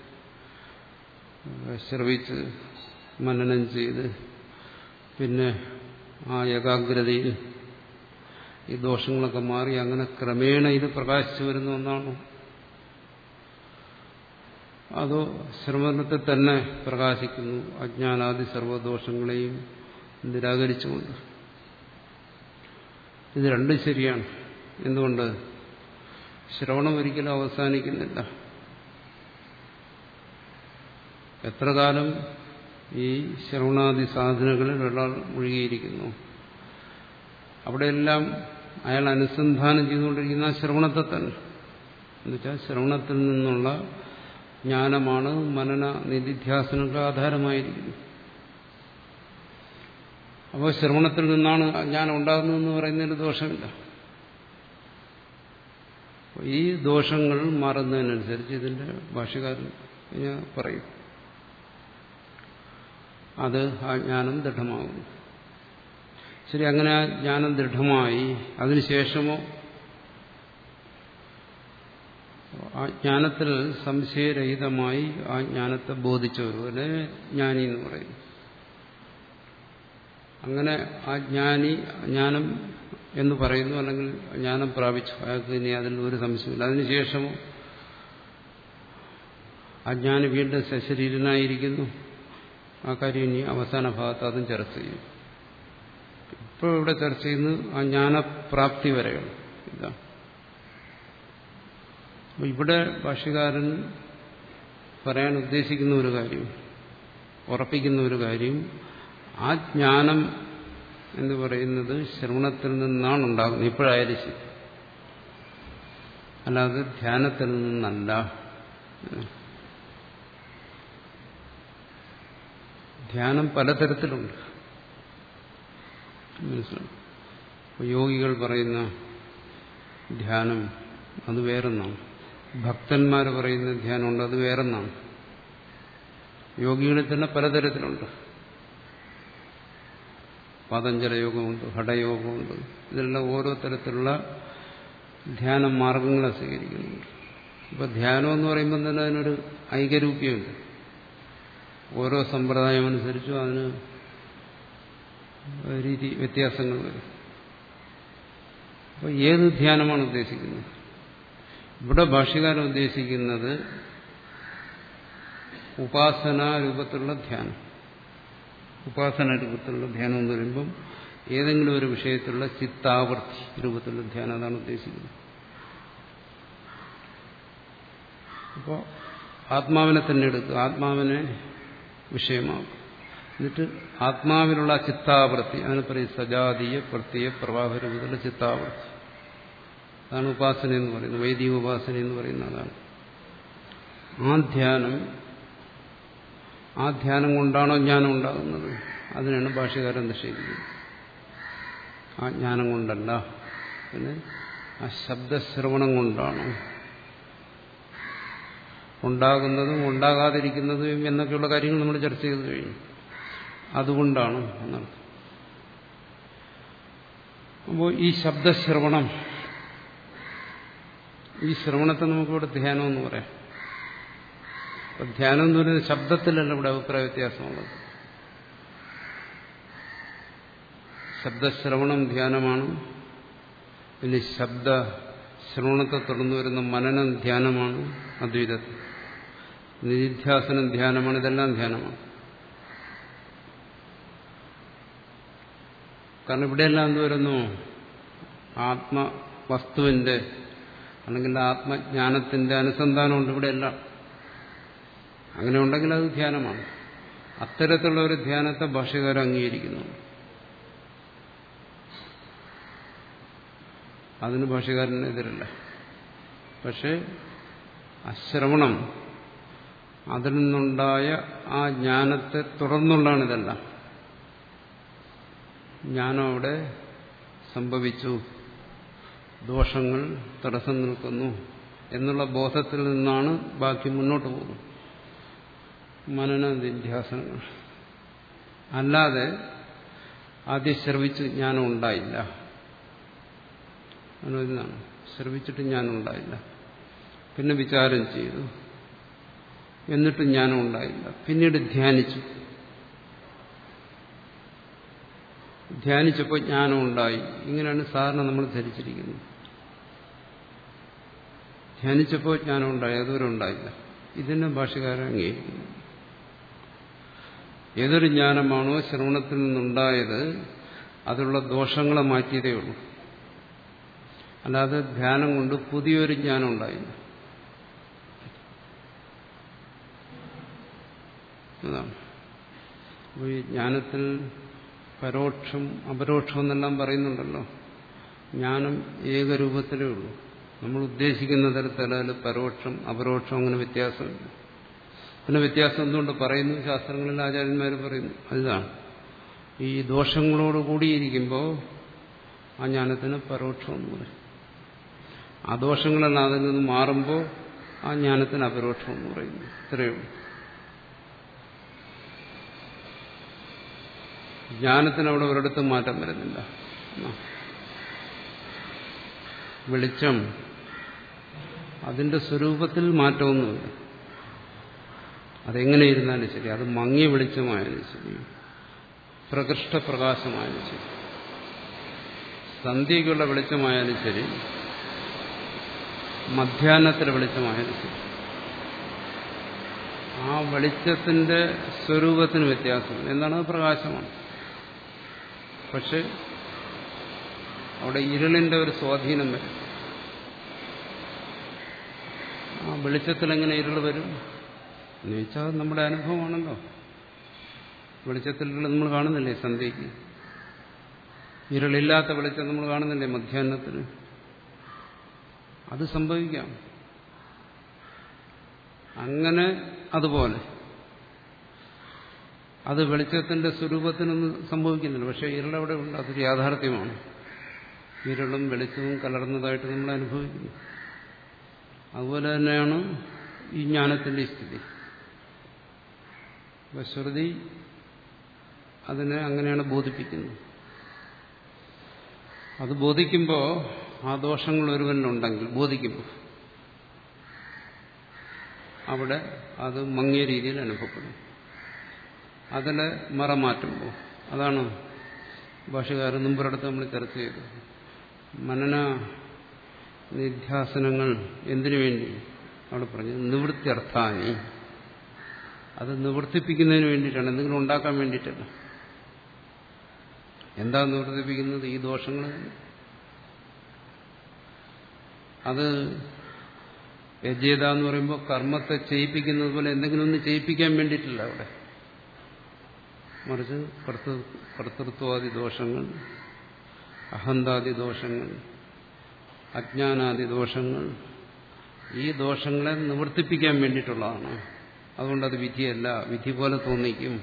ശ്രവിച്ച് മനനം ചെയ്ത് പിന്നെ ആ ഏകാഗ്രതയിൽ ഈ ദോഷങ്ങളൊക്കെ മാറി അങ്ങനെ ക്രമേണ ഇത് പ്രകാശിച്ചു വരുന്ന ഒന്നാണോ അതോ ശ്രവണത്തെ തന്നെ പ്രകാശിക്കുന്നു അജ്ഞാനാദി സർവദോഷങ്ങളെയും നിരാകരിച്ചുകൊണ്ട് ഇത് രണ്ടും ശരിയാണ് എന്തുകൊണ്ട് ശ്രവണം ഒരിക്കലും അവസാനിക്കുന്നില്ല എത്ര കാലം ഈ ശ്രവണാദി സാധനങ്ങളിൽ ഒരാൾ മുഴുകിയിരിക്കുന്നു അവിടെയെല്ലാം അയാൾ അനുസന്ധാനം ചെയ്തുകൊണ്ടിരിക്കുന്ന ആ ശ്രവണത്തെ തന്നെ എന്നുവെച്ചാൽ ശ്രവണത്തിൽ നിന്നുള്ള ജ്ഞാനമാണ് മനന നിധിധ്യാസനങ്ങൾക്ക് ആധാരമായിരിക്കുന്നത് അപ്പോൾ ശ്രവണത്തിൽ നിന്നാണ് ജ്ഞാനം ഉണ്ടാകുന്നതെന്ന് പറയുന്നതിന് ദോഷമില്ല ഈ ദോഷങ്ങൾ മാറുന്നതിനനുസരിച്ച് ഇതിന്റെ ഭാഷകാരൻ ഞാൻ പറയും അത് ആ ജ്ഞാനം ദൃഢമാകുന്നു ശരി അങ്ങനെ ആ ജ്ഞാനം ദൃഢമായി അതിനുശേഷമോ ആ ജ്ഞാനത്തിൽ സംശയരഹിതമായി ആ ജ്ഞാനത്തെ ബോധിച്ചവരുപോലെ ജ്ഞാനി എന്ന് പറയുന്നു അങ്ങനെ ആ ജ്ഞാനി ജ്ഞാനം എന്ന് പറയുന്നു അല്ലെങ്കിൽ ജ്ഞാനം പ്രാപിച്ചു അയാൾക്ക് ഇനി അതിൽ ഒരു സംശയമില്ല അതിനുശേഷമോ ആ ജ്ഞാനി വീണ്ടും സശരീരനായിരിക്കുന്നു ആ കാര്യം ഇനി അവസാന ഭാഗത്ത് അതും ചർച്ച ചെയ്യും ഇപ്പോൾ ഇവിടെ ചർച്ച ചെയ്യുന്നത് ആ ജ്ഞാനപ്രാപ്തി വരെയാണ് ഇതാ അപ്പൊ ഇവിടെ ഭാഷ്യകാരൻ പറയാൻ ഉദ്ദേശിക്കുന്ന ഒരു കാര്യം ഉറപ്പിക്കുന്ന ഒരു കാര്യം ആ ജ്ഞാനം എന്ന് പറയുന്നത് ശ്രവണത്തിൽ നിന്നാണ് ഉണ്ടാകുന്നത് ഇപ്പോഴായാലും ശരി അല്ലാതെ ധ്യാനത്തിൽ നിന്നല്ല ധ്യാനം പലതരത്തിലുണ്ട് മനസ്സിലാവും യോഗികൾ പറയുന്ന ധ്യാനം അത് വേറൊന്നാണ് ഭക്തന്മാർ പറയുന്ന ധ്യാനമുണ്ട് അത് വേറൊന്നാണ് യോഗികളിൽ തന്നെ പലതരത്തിലുണ്ട് പാതഞ്ജല യോഗമുണ്ട് ഹഠയോഗമുണ്ട് ഇതെല്ലാം ഓരോ തരത്തിലുള്ള ധ്യാന മാർഗങ്ങളെ സ്വീകരിക്കുന്നുണ്ട് ഇപ്പൊ ധ്യാനം എന്ന് പറയുമ്പോൾ തന്നെ അതിനൊരു ഐകരൂപ്യമുണ്ട് ഓരോ സമ്പ്രദായം അനുസരിച്ചും അതിന് രീതി വ്യത്യാസങ്ങൾ വരും അപ്പോൾ ഏത് ധ്യാനമാണ് ഉദ്ദേശിക്കുന്നത് ഇവിടെ ഭാഷ്യകാരൻ ഉദ്ദേശിക്കുന്നത് ഉപാസനാ രൂപത്തിലുള്ള ധ്യാനം ഉപാസന രൂപത്തിലുള്ള ധ്യാനം എന്ന് പറയുമ്പം ഏതെങ്കിലും ഒരു വിഷയത്തിലുള്ള ചിത്താവർത്തി രൂപത്തിലുള്ള ധ്യാനം അതാണ് ഉദ്ദേശിക്കുന്നത് അപ്പോൾ ആത്മാവിനെ തന്നെ എടുക്കുക ആത്മാവിനെ വിഷയമാകും എന്നിട്ട് ആത്മാവിലുള്ള ചിത്താവൃത്തി അതിനെ പറയും സജാതീയ പ്രത്യയ പ്രവാഹ രൂപത്തിലുള്ള ചിത്താവൃത്തി അതാണ് ഉപാസന എന്ന് പറയുന്നത് വൈദിക ഉപാസന എന്ന് പറയുന്ന അതാണ് ആ ധ്യാനം ആ ധ്യാനം കൊണ്ടാണോ ജ്ഞാനം ഉണ്ടാകുന്നത് അതിനാണ് ഭാഷകാരൻ നിഷേധിക്കുന്നത് ആ ജ്ഞാനം കൊണ്ടല്ല പിന്നെ ആ ശബ്ദശ്രവണം കൊണ്ടാണോ ഉണ്ടാകുന്നതും ഉണ്ടാകാതിരിക്കുന്നതും എന്നൊക്കെയുള്ള കാര്യങ്ങൾ നമ്മൾ ചർച്ച ചെയ്ത് കഴിഞ്ഞു അതുകൊണ്ടാണ് എന്നർത്ഥം അപ്പോൾ ഈ ശബ്ദശ്രവണം ഈ ശ്രവണത്തെ നമുക്കിവിടെ ധ്യാനം എന്ന് പറയാം അപ്പൊ ധ്യാനം എന്ന് പറയുന്നത് ശബ്ദത്തിലല്ല ഇവിടെ അഭിപ്രായ വ്യത്യാസമുള്ളത് ശബ്ദശ്രവണം ധ്യാനമാണ് പിന്നെ ശബ്ദ ശ്രവണത്തെ തുടർന്ന് വരുന്ന മനനം ധ്യാനമാണ് അദ്വൈതത്തിൽ നിധിധ്യാസനം ധ്യാനമാണ് ഇതെല്ലാം ധ്യാനമാണ് കാരണം ഇവിടെയെല്ലാം എന്ത് വരുന്നു ആത്മവസ്തുവിന്റെ അല്ലെങ്കിൽ ആത്മജ്ഞാനത്തിന്റെ അനുസന്ധാനമുണ്ട് ഇവിടെയെല്ലാം അങ്ങനെ ഉണ്ടെങ്കിൽ അത് ധ്യാനമാണ് അത്തരത്തിലുള്ള ഒരു ധ്യാനത്തെ ഭാഷകാരൻ അംഗീകരിക്കുന്നു അതിന് ഭാഷകാരനെതിരല്ല പക്ഷേ അശ്രവണം അതിൽ നിന്നുണ്ടായ ആ ജ്ഞാനത്തെ തുടർന്നുള്ളതാണ് ഇതെല്ലാം ജ്ഞാനം അവിടെ സംഭവിച്ചു ദോഷങ്ങൾ തടസ്സം നിൽക്കുന്നു എന്നുള്ള ബോധത്തിൽ നിന്നാണ് ബാക്കി മുന്നോട്ട് പോകുന്നത് മനന നിധ്യാസനങ്ങൾ അല്ലാതെ ആദ്യം ശ്രവിച്ച് ജ്ഞാനം ഉണ്ടായില്ല എന്നാണ് ശ്രവിച്ചിട്ട് ജ്ഞാനം ഉണ്ടായില്ല പിന്നെ വിചാരം ചെയ്തു എന്നിട്ടും ജ്ഞാനം ഉണ്ടായില്ല പിന്നീട് ധ്യാനിച്ചു ധ്യാനിച്ചപ്പോൾ ജ്ഞാനം ഉണ്ടായി ഇങ്ങനെയാണ് സാധാരണ നമ്മൾ ധരിച്ചിരിക്കുന്നത് ധ്യാനിച്ചപ്പോൾ ജ്ഞാനം ഉണ്ടായി അതുവരെ ഉണ്ടായില്ല ഇതിനെ ഭാഷകാരൻ അംഗീകരിക്കുന്നു ഏതൊരു ജ്ഞാനമാണോ ശ്രവണത്തിൽ നിന്നുണ്ടായത് അതിലുള്ള ദോഷങ്ങളെ മാറ്റിയതേ ഉള്ളൂ അല്ലാതെ ധ്യാനം കൊണ്ട് പുതിയൊരു ജ്ഞാനം ഉണ്ടായില്ല അതാണ് അപ്പോൾ ഈ ജ്ഞാനത്തിൽ പരോക്ഷം അപരോക്ഷം എന്നെല്ലാം പറയുന്നുണ്ടല്ലോ ജ്ഞാനം ഏകരൂപത്തിലേ ഉള്ളൂ നമ്മൾ ഉദ്ദേശിക്കുന്ന തരത്തിൽ അതിൽ പരോക്ഷം അപരോക്ഷം അങ്ങനെ വ്യത്യാസമില്ല പിന്നെ വ്യത്യാസം എന്തുകൊണ്ട് പറയുന്നു ശാസ്ത്രങ്ങളിൽ ആചാര്യന്മാർ പറയുന്നു അതാണ് ഈ ദോഷങ്ങളോട് കൂടിയിരിക്കുമ്പോൾ ആ ജ്ഞാനത്തിന് പരോക്ഷം എന്ന് പറയും ആ ദോഷങ്ങളെല്ലാം അതിൽ നിന്ന് മാറുമ്പോൾ ആ ജ്ഞാനത്തിന് അപരോക്ഷം എന്ന് പറയുന്നു ഇത്രയേ ഉള്ളൂ ജ്ഞാനത്തിന് അവിടെ ഒരിടത്തും മാറ്റം വരുന്നില്ല വെളിച്ചം അതിന്റെ സ്വരൂപത്തിൽ മാറ്റമൊന്നുമില്ല അതെങ്ങനെ ഇരുന്നാലും ശരി അത് മങ്ങിയ വെളിച്ചമായാലും ശരി പ്രകൃഷ്ട പ്രകാശമായാലും ശരി സന്ധ്യയ്ക്കുള്ള വെളിച്ചമായാലും ശരി മധ്യാഹ്നത്തിലെ വെളിച്ചമായാലും ശരി ആ വെളിച്ചത്തിന്റെ സ്വരൂപത്തിന് വ്യത്യാസം എന്താണ് അത് പ്രകാശമാണ് പക്ഷെ അവിടെ ഇരുളിന്റെ ഒരു സ്വാധീനം വരും ആ വെളിച്ചത്തിൽ എങ്ങനെ ഇരുൾ വരും എന്ന് വെച്ചാൽ നമ്മുടെ അനുഭവമാണല്ലോ വെളിച്ചത്തിൽ നമ്മൾ കാണുന്നില്ലേ സന്ധ്യയ്ക്ക് ഇരുളില്ലാത്ത വെളിച്ചം നമ്മൾ കാണുന്നില്ലേ മധ്യാഹ്നത്തിന് അത് സംഭവിക്കാം അങ്ങനെ അതുപോലെ അത് വെളിച്ചത്തിന്റെ സ്വരൂപത്തിനൊന്നും സംഭവിക്കുന്നില്ല പക്ഷെ ഇരുളവിടെ ഉണ്ട് അതൊരു യാഥാർത്ഥ്യമാണ് ഇരുളും വെളിച്ചവും കലർന്നതായിട്ട് നമ്മൾ അനുഭവിക്കുന്നു അതുപോലെ തന്നെയാണ് ഈ ജ്ഞാനത്തിന്റെ സ്ഥിതി ശ്രുതി അതിനെ അങ്ങനെയാണ് ബോധിപ്പിക്കുന്നത് അത് ബോധിക്കുമ്പോൾ ആ ദോഷങ്ങൾ ഒരുവനുണ്ടെങ്കിൽ ബോധിക്കുമ്പോൾ അവിടെ അത് മങ്ങിയ രീതിയിൽ അനുഭവപ്പെടും അതിൽ മറ മാറ്റുമ്പോൾ അതാണ് ഭാഷകാരൻ മുമ്പൊരിടത്ത് നമ്മൾ ചർച്ച ചെയ്തത് മനന നിധ്യാസനങ്ങൾ എന്തിനു വേണ്ടി അവിടെ പറഞ്ഞു നിവൃത്തിയർത്ഥാനി അത് നിവർത്തിപ്പിക്കുന്നതിന് വേണ്ടിയിട്ടാണ് എന്തെങ്കിലും ഉണ്ടാക്കാൻ വേണ്ടിയിട്ടല്ല എന്താ നിവർത്തിപ്പിക്കുന്നത് ഈ ദോഷങ്ങൾ അത് യജ്ഞത എന്ന് പറയുമ്പോൾ കർമ്മത്തെ ചെയ്യിപ്പിക്കുന്നത് പോലെ എന്തെങ്കിലും ഒന്ന് ചെയ്യിപ്പിക്കാൻ വേണ്ടിയിട്ടില്ല അവിടെ മറിച്ച് കർത്തൃ കർത്തൃത്വാദി ദോഷങ്ങൾ അഹന്താദി ദോഷങ്ങൾ അജ്ഞാനാദി ദോഷങ്ങൾ ഈ ദോഷങ്ങളെ നിവർത്തിപ്പിക്കാൻ വേണ്ടിയിട്ടുള്ളതാണ് അതുകൊണ്ടത് വിധിയല്ല വിധി പോലെ തോന്നിക്കും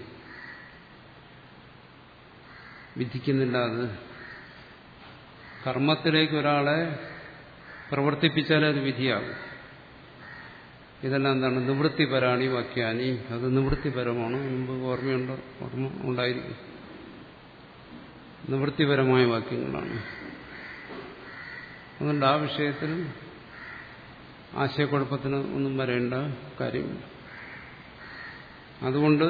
വിധിക്കുന്നില്ല അത് കർമ്മത്തിലേക്ക് ഒരാളെ പ്രവർത്തിപ്പിച്ചാലേ അത് വിധിയാകും ഇതെല്ലാം എന്താണ് നിവൃത്തിപരാണി വാക്യാനി അത് നിവൃത്തിപരമാണ് മുമ്പ് ഓർമ്മയുണ്ടോ ഓർമ്മ ഉണ്ടായിരിക്കും നിവൃത്തിപരമായ വാക്യങ്ങളാണ് അതുകൊണ്ട് ആ വിഷയത്തിൽ ആശയക്കുഴപ്പത്തിന് ഒന്നും വരേണ്ട കാര്യമില്ല അതുകൊണ്ട്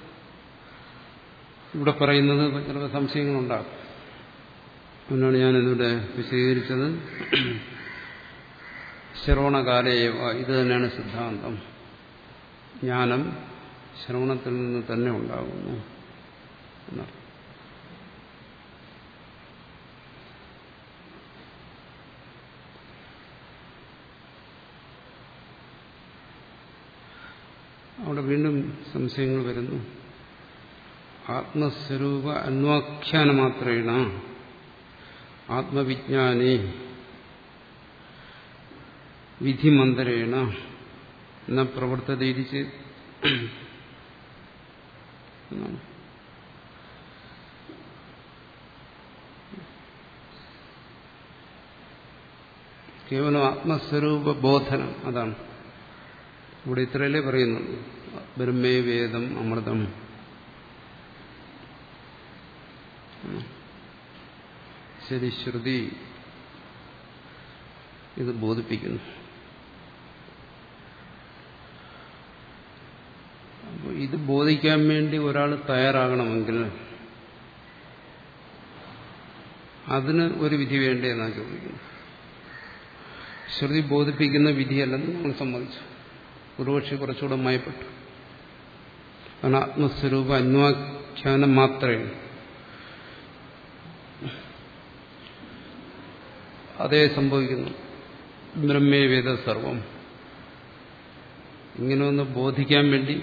ഇവിടെ പറയുന്നത് ചില സംശയങ്ങളുണ്ടാകും അതിനാണ് ഞാനിതിവിടെ വിശദീകരിച്ചത് ശ്രവണകാലയേവ ഇത് തന്നെയാണ് സിദ്ധാന്തം ജ്ഞാനം ശ്രവണത്തിൽ നിന്ന് തന്നെ ഉണ്ടാകുന്നു എന്നർത്ഥം അവിടെ വീണ്ടും സംശയങ്ങൾ വരുന്നു ആത്മസ്വരൂപ അന്വാഖ്യാന മാത്രേണ ആത്മവിജ്ഞാനി വിധിമന്ത്രേണ എന്ന പ്രവർത്തത ഇരിച്ച് എന്നാണ് കേവലം ആത്മസ്വരൂപ ബോധനം അതാണ് ഇവിടെ ഇത്രയല്ലേ പറയുന്നുള്ളൂ ബ്രഹ്മേ വേദം അമൃതം ശരി ശ്രുതി ഇത് ബോധിപ്പിക്കുന്നു അപ്പോൾ ഇത് ബോധിക്കാൻ വേണ്ടി ഒരാൾ തയ്യാറാകണമെങ്കിൽ അതിന് ഒരു വിധി വേണ്ടേ എന്നാണ് ചോദിക്കുന്നത് ശ്രുതി ബോധിപ്പിക്കുന്ന വിധിയല്ലെന്ന് നമ്മൾ സമ്മതിച്ചു ഒരുപക്ഷെ കുറച്ചുകൂടെ മയപ്പെട്ടു കാരണം ആത്മസ്വരൂപ അന്വാഖ്യാനം മാത്രമേ അതേ സംഭവിക്കുന്നു ബ്രഹ്മേ വേദ സർവം ഇങ്ങനെ ഒന്ന് ബോധിക്കാൻ വേണ്ടി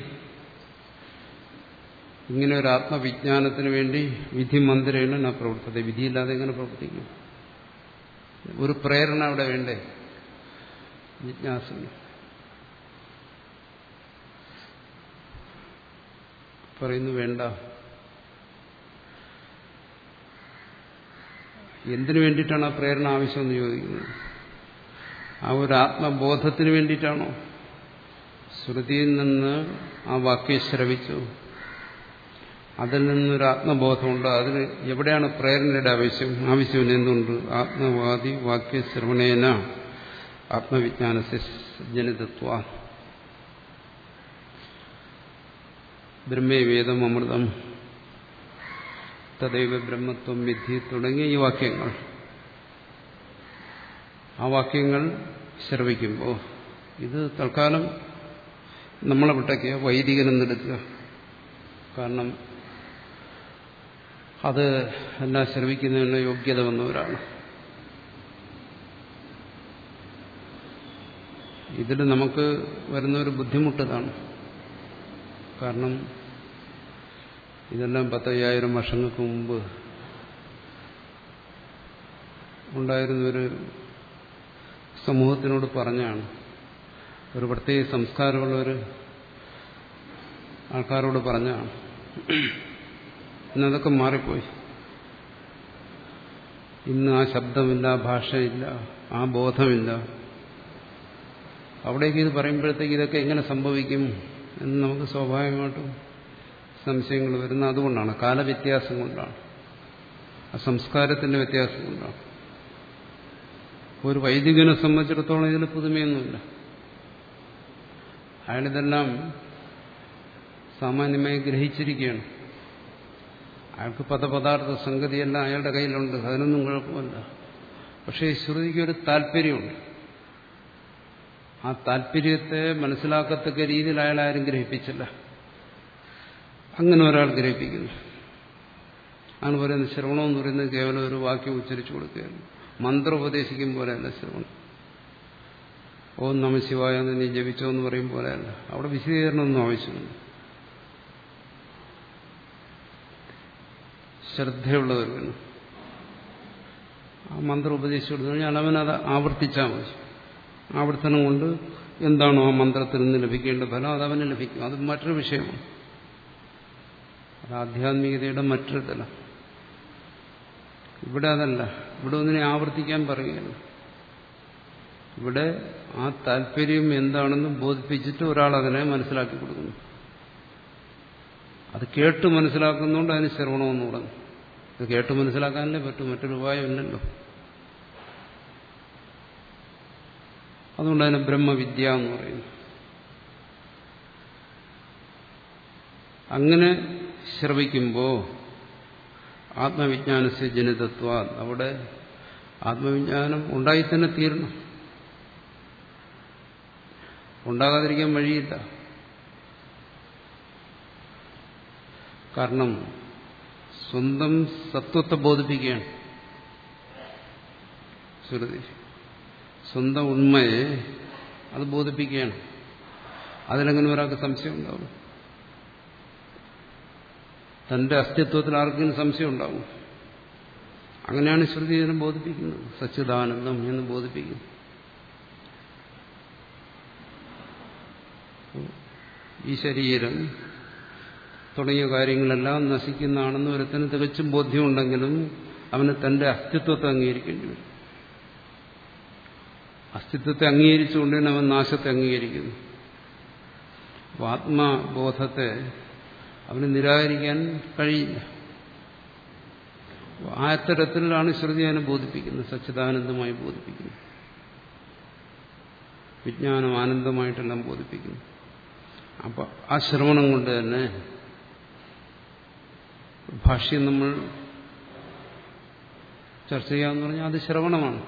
ഇങ്ങനെ ഒരു ആത്മവിജ്ഞാനത്തിന് വേണ്ടി വിധി മന്ദിരേണ ന പ്രവർത്തത വിധിയില്ലാതെ എങ്ങനെ പ്രവർത്തിക്കും ഒരു പ്രേരണ അവിടെ വേണ്ടേ ജിജ്ഞാസന് പറയുന്നു വേണ്ട എന്തിനു വേണ്ടിയിട്ടാണ് ആ പ്രേരണ ആവശ്യമെന്ന് ചോദിക്കുന്നത് ആ ഒരു ആത്മബോധത്തിന് വേണ്ടിയിട്ടാണോ ശ്രുതിയിൽ നിന്ന് ആ വാക്യം ശ്രവിച്ചു അതിൽ നിന്നൊരു ആത്മബോധമുണ്ട് അതിന് എവിടെയാണ് പ്രേരണയുടെ ആവശ്യം ആവശ്യമില്ല എന്തുണ്ട് ആത്മവാദി വാക്യശ്രവണേന ആത്മവിജ്ഞാന ജനിതത്വ ബ്രഹ്മേ വേദം അമൃതം തദൈവ ബ്രഹ്മത്വം വിധി തുടങ്ങിയ ഈ വാക്യങ്ങൾ ആ വാക്യങ്ങൾ ശ്രവിക്കുമ്പോൾ ഇത് തൽക്കാലം നമ്മളെ വിട്ടയ്ക്കുക വൈദികനെന്നെടുക്കുക കാരണം അത് എല്ലാം ശ്രവിക്കുന്നതിന് യോഗ്യത വന്നവരാണ് ഇതിൽ നമുക്ക് വരുന്ന ഒരു ബുദ്ധിമുട്ടതാണ് കാരണം ഇതെല്ലാം പത്തയ്യായിരം വർഷങ്ങൾക്ക് മുമ്പ് ഉണ്ടായിരുന്ന ഒരു സമൂഹത്തിനോട് പറഞ്ഞാണ് ഒരു പ്രത്യേക സംസ്കാരമുള്ള ഒരു ആൾക്കാരോട് പറഞ്ഞാണ് ഇന്നതൊക്കെ മാറിപ്പോയി ഇന്ന് ആ ശബ്ദമില്ല ആ ഭാഷയില്ല ആ ബോധമില്ല അവിടേക്ക് ഇത് പറയുമ്പോഴത്തേക്ക് ഇതൊക്കെ എങ്ങനെ സംഭവിക്കും എന്ന് നമുക്ക് സ്വാഭാവികമായിട്ടും സംശയങ്ങൾ വരുന്ന അതുകൊണ്ടാണ് കാലവ്യത്യാസം കൊണ്ടാണ് ആ സംസ്കാരത്തിന്റെ വ്യത്യാസം കൊണ്ടാണ് ഒരു വൈദികനെ സംബന്ധിച്ചിടത്തോളം ഇതിൽ പുതുമയൊന്നുമില്ല അയാളിതെല്ലാം സാമാന്യമായി ഗ്രഹിച്ചിരിക്കുകയാണ് അയാൾക്ക് പദപദാർത്ഥ സംഗതിയെല്ലാം അയാളുടെ കയ്യിലുണ്ട് അതിനൊന്നും കുഴപ്പമില്ല പക്ഷേ ശ്രുതിക്ക് ഒരു താല്പര്യമുണ്ട് ആ താല്പര്യത്തെ മനസ്സിലാക്കത്തക്ക രീതിയിൽ അയാൾ ആരും ഗ്രഹിപ്പിച്ചില്ല അങ്ങനെ ഒരാൾ ഗ്രഹിപ്പിക്കുന്നു ആണ് പറയുന്നത് ശ്രവണം എന്ന് പറയുന്നത് കേവലം ഒരു വാക്യം ഉച്ചരിച്ചു കൊടുക്കുകയാണ് മന്ത്രം ഉപദേശിക്കും പോലെയല്ല ശ്രവണം ഓം നമ ശിവായ എന്ന് നീ ജപിച്ചോ എന്ന് പറയും പോലെയല്ല അവിടെ വിശദീകരണമൊന്നും ആവശ്യമില്ല ശ്രദ്ധയുള്ളവർക്ക് ആ മന്ത്രം ഉപദേശിച്ചു കൊടുത്തു കഴിഞ്ഞാൽ അവനത് ആവർത്തിച്ചാൽ മതി ആവർത്തനം കൊണ്ട് എന്താണോ ആ മന്ത്രത്തിൽ നിന്ന് ലഭിക്കേണ്ട ഫലം അത് അവന് ലഭിക്കും അത് മറ്റൊരു വിഷയമാണ് അത് ആധ്യാത്മികതയുടെ മറ്റൊരു തലം ഇവിടെ അതല്ല ഇവിടെ ഒന്നിനെ ആവർത്തിക്കാൻ പറയുകയാണ് ഇവിടെ ആ താല്പര്യം എന്താണെന്ന് ബോധിപ്പിച്ചിട്ട് ഒരാൾ അതിനെ മനസ്സിലാക്കി കൊടുക്കുന്നു അത് കേട്ട് മനസ്സിലാക്കുന്നതുകൊണ്ട് അതിന് ശ്രവണമെന്ന് തുടങ്ങും ഇത് കേട്ട് മനസ്സിലാക്കാനല്ലേ പറ്റും മറ്റൊരു ഉപായമില്ലല്ലോ അതുകൊണ്ട് അതിനെ ബ്രഹ്മവിദ്യ എന്ന് പറയുന്നു അങ്ങനെ ശ്രവിക്കുമ്പോൾ ആത്മവിജ്ഞാനസ്യ ജനിതത്വ അവിടെ ആത്മവിജ്ഞാനം ഉണ്ടായി തന്നെ തീരണം ഉണ്ടാകാതിരിക്കാൻ വഴിയില്ല കാരണം സ്വന്തം സത്വത്തെ ബോധിപ്പിക്കുകയാണ് ശ്രുതി സ്വന്തം ഉണ്മയെ അത് ബോധിപ്പിക്കുകയാണ് അതിലെങ്ങനെ ഒരാൾക്ക് സംശയം ഉണ്ടാവും തന്റെ അസ്തിത്വത്തിൽ ആർക്കെങ്കിലും സംശയം ഉണ്ടാവും അങ്ങനെയാണ് ശ്രുതി ഇതിനെ ബോധിപ്പിക്കുന്നത് സച്ചിദാനന്ദം എന്ന് ബോധിപ്പിക്കുന്നു ഈ ശരീരം തുടങ്ങിയ കാര്യങ്ങളെല്ലാം നശിക്കുന്നതാണെന്ന് ഒരുത്തിന് തികച്ചും ബോധ്യമുണ്ടെങ്കിലും അവന് തന്റെ അസ്തിത്വത്തെ അംഗീകരിക്കേണ്ടി വരും അസ്തിത്വത്തെ അംഗീകരിച്ചുകൊണ്ട് തന്നെ അവൻ നാശത്തെ അംഗീകരിക്കുന്നു അപ്പോൾ ആത്മബോധത്തെ അവന് നിരാകരിക്കാൻ കഴിയില്ല ആ തരത്തിലാണ് ശ്രുതി അതിനെ ബോധിപ്പിക്കുന്നത് സച്ചിദാനന്ദമായി ബോധിപ്പിക്കുന്നു വിജ്ഞാനം ആനന്ദമായിട്ടെല്ലാം ബോധിപ്പിക്കുന്നു അപ്പൊ ആ ശ്രവണം കൊണ്ട് തന്നെ ഭാഷ്യം നമ്മൾ ചർച്ച ചെയ്യാന്ന് പറഞ്ഞാൽ അത് ശ്രവണമാണ്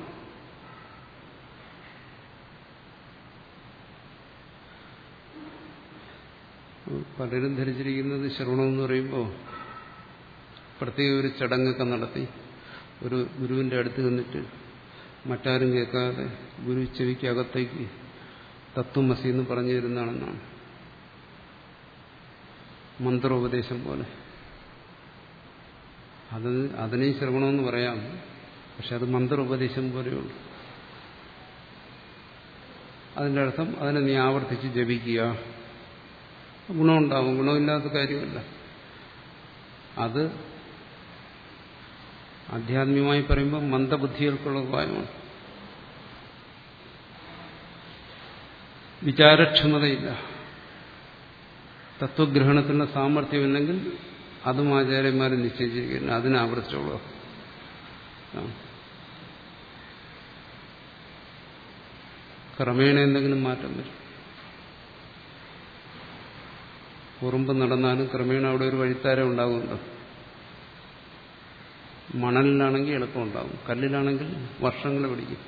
പലരും ധരിച്ചിരിക്കുന്നത് ശ്രവണം എന്ന് പറയുമ്പോൾ പ്രത്യേക ഒരു ചടങ്ങൊക്കെ നടത്തി ഒരു ഗുരുവിന്റെ അടുത്ത് നിന്നിട്ട് മറ്റാരും കേൾക്കാതെ ഗുരു ചെവിക്കകത്തേക്ക് തത്വമസി എന്ന് പറഞ്ഞു തരുന്നതാണെന്നാണ് മന്ത്രോപദേശം പോലെ അത് അതിനെ ശ്രവണമെന്ന് പറയാം പക്ഷെ അത് മന്ത്രോപദേശം പോലെയുള്ളൂ അതിന്റെ അർത്ഥം അതിനെ നീ ആവർത്തിച്ച് ജപിക്കുക ഗുണമുണ്ടാവും ഗുണമില്ലാത്ത കാര്യമല്ല അത് ആധ്യാത്മികമായി പറയുമ്പോൾ മന്ദബുദ്ധികൾക്കുള്ള ഉപായമാണ് വിചാരക്ഷമതയില്ല തത്വഗ്രഹണത്തിനുള്ള സാമർഥ്യമില്ലെങ്കിൽ അതും ആചാര്യന്മാരെ നിശ്ചയിച്ചിരിക്കുന്നു അതിനെ ആവർത്തിച്ചുള്ളൂ ക്രമേണ എന്തെങ്കിലും മാറ്റം വരും ഉറുമ്പ് നടന്നാലും ക്രമേണ അവിടെ ഒരു വഴിത്താരം ഉണ്ടാകുമല്ലോ മണലിലാണെങ്കിൽ എളുപ്പമുണ്ടാകും കല്ലിലാണെങ്കിൽ വർഷങ്ങൾ പിടിക്കും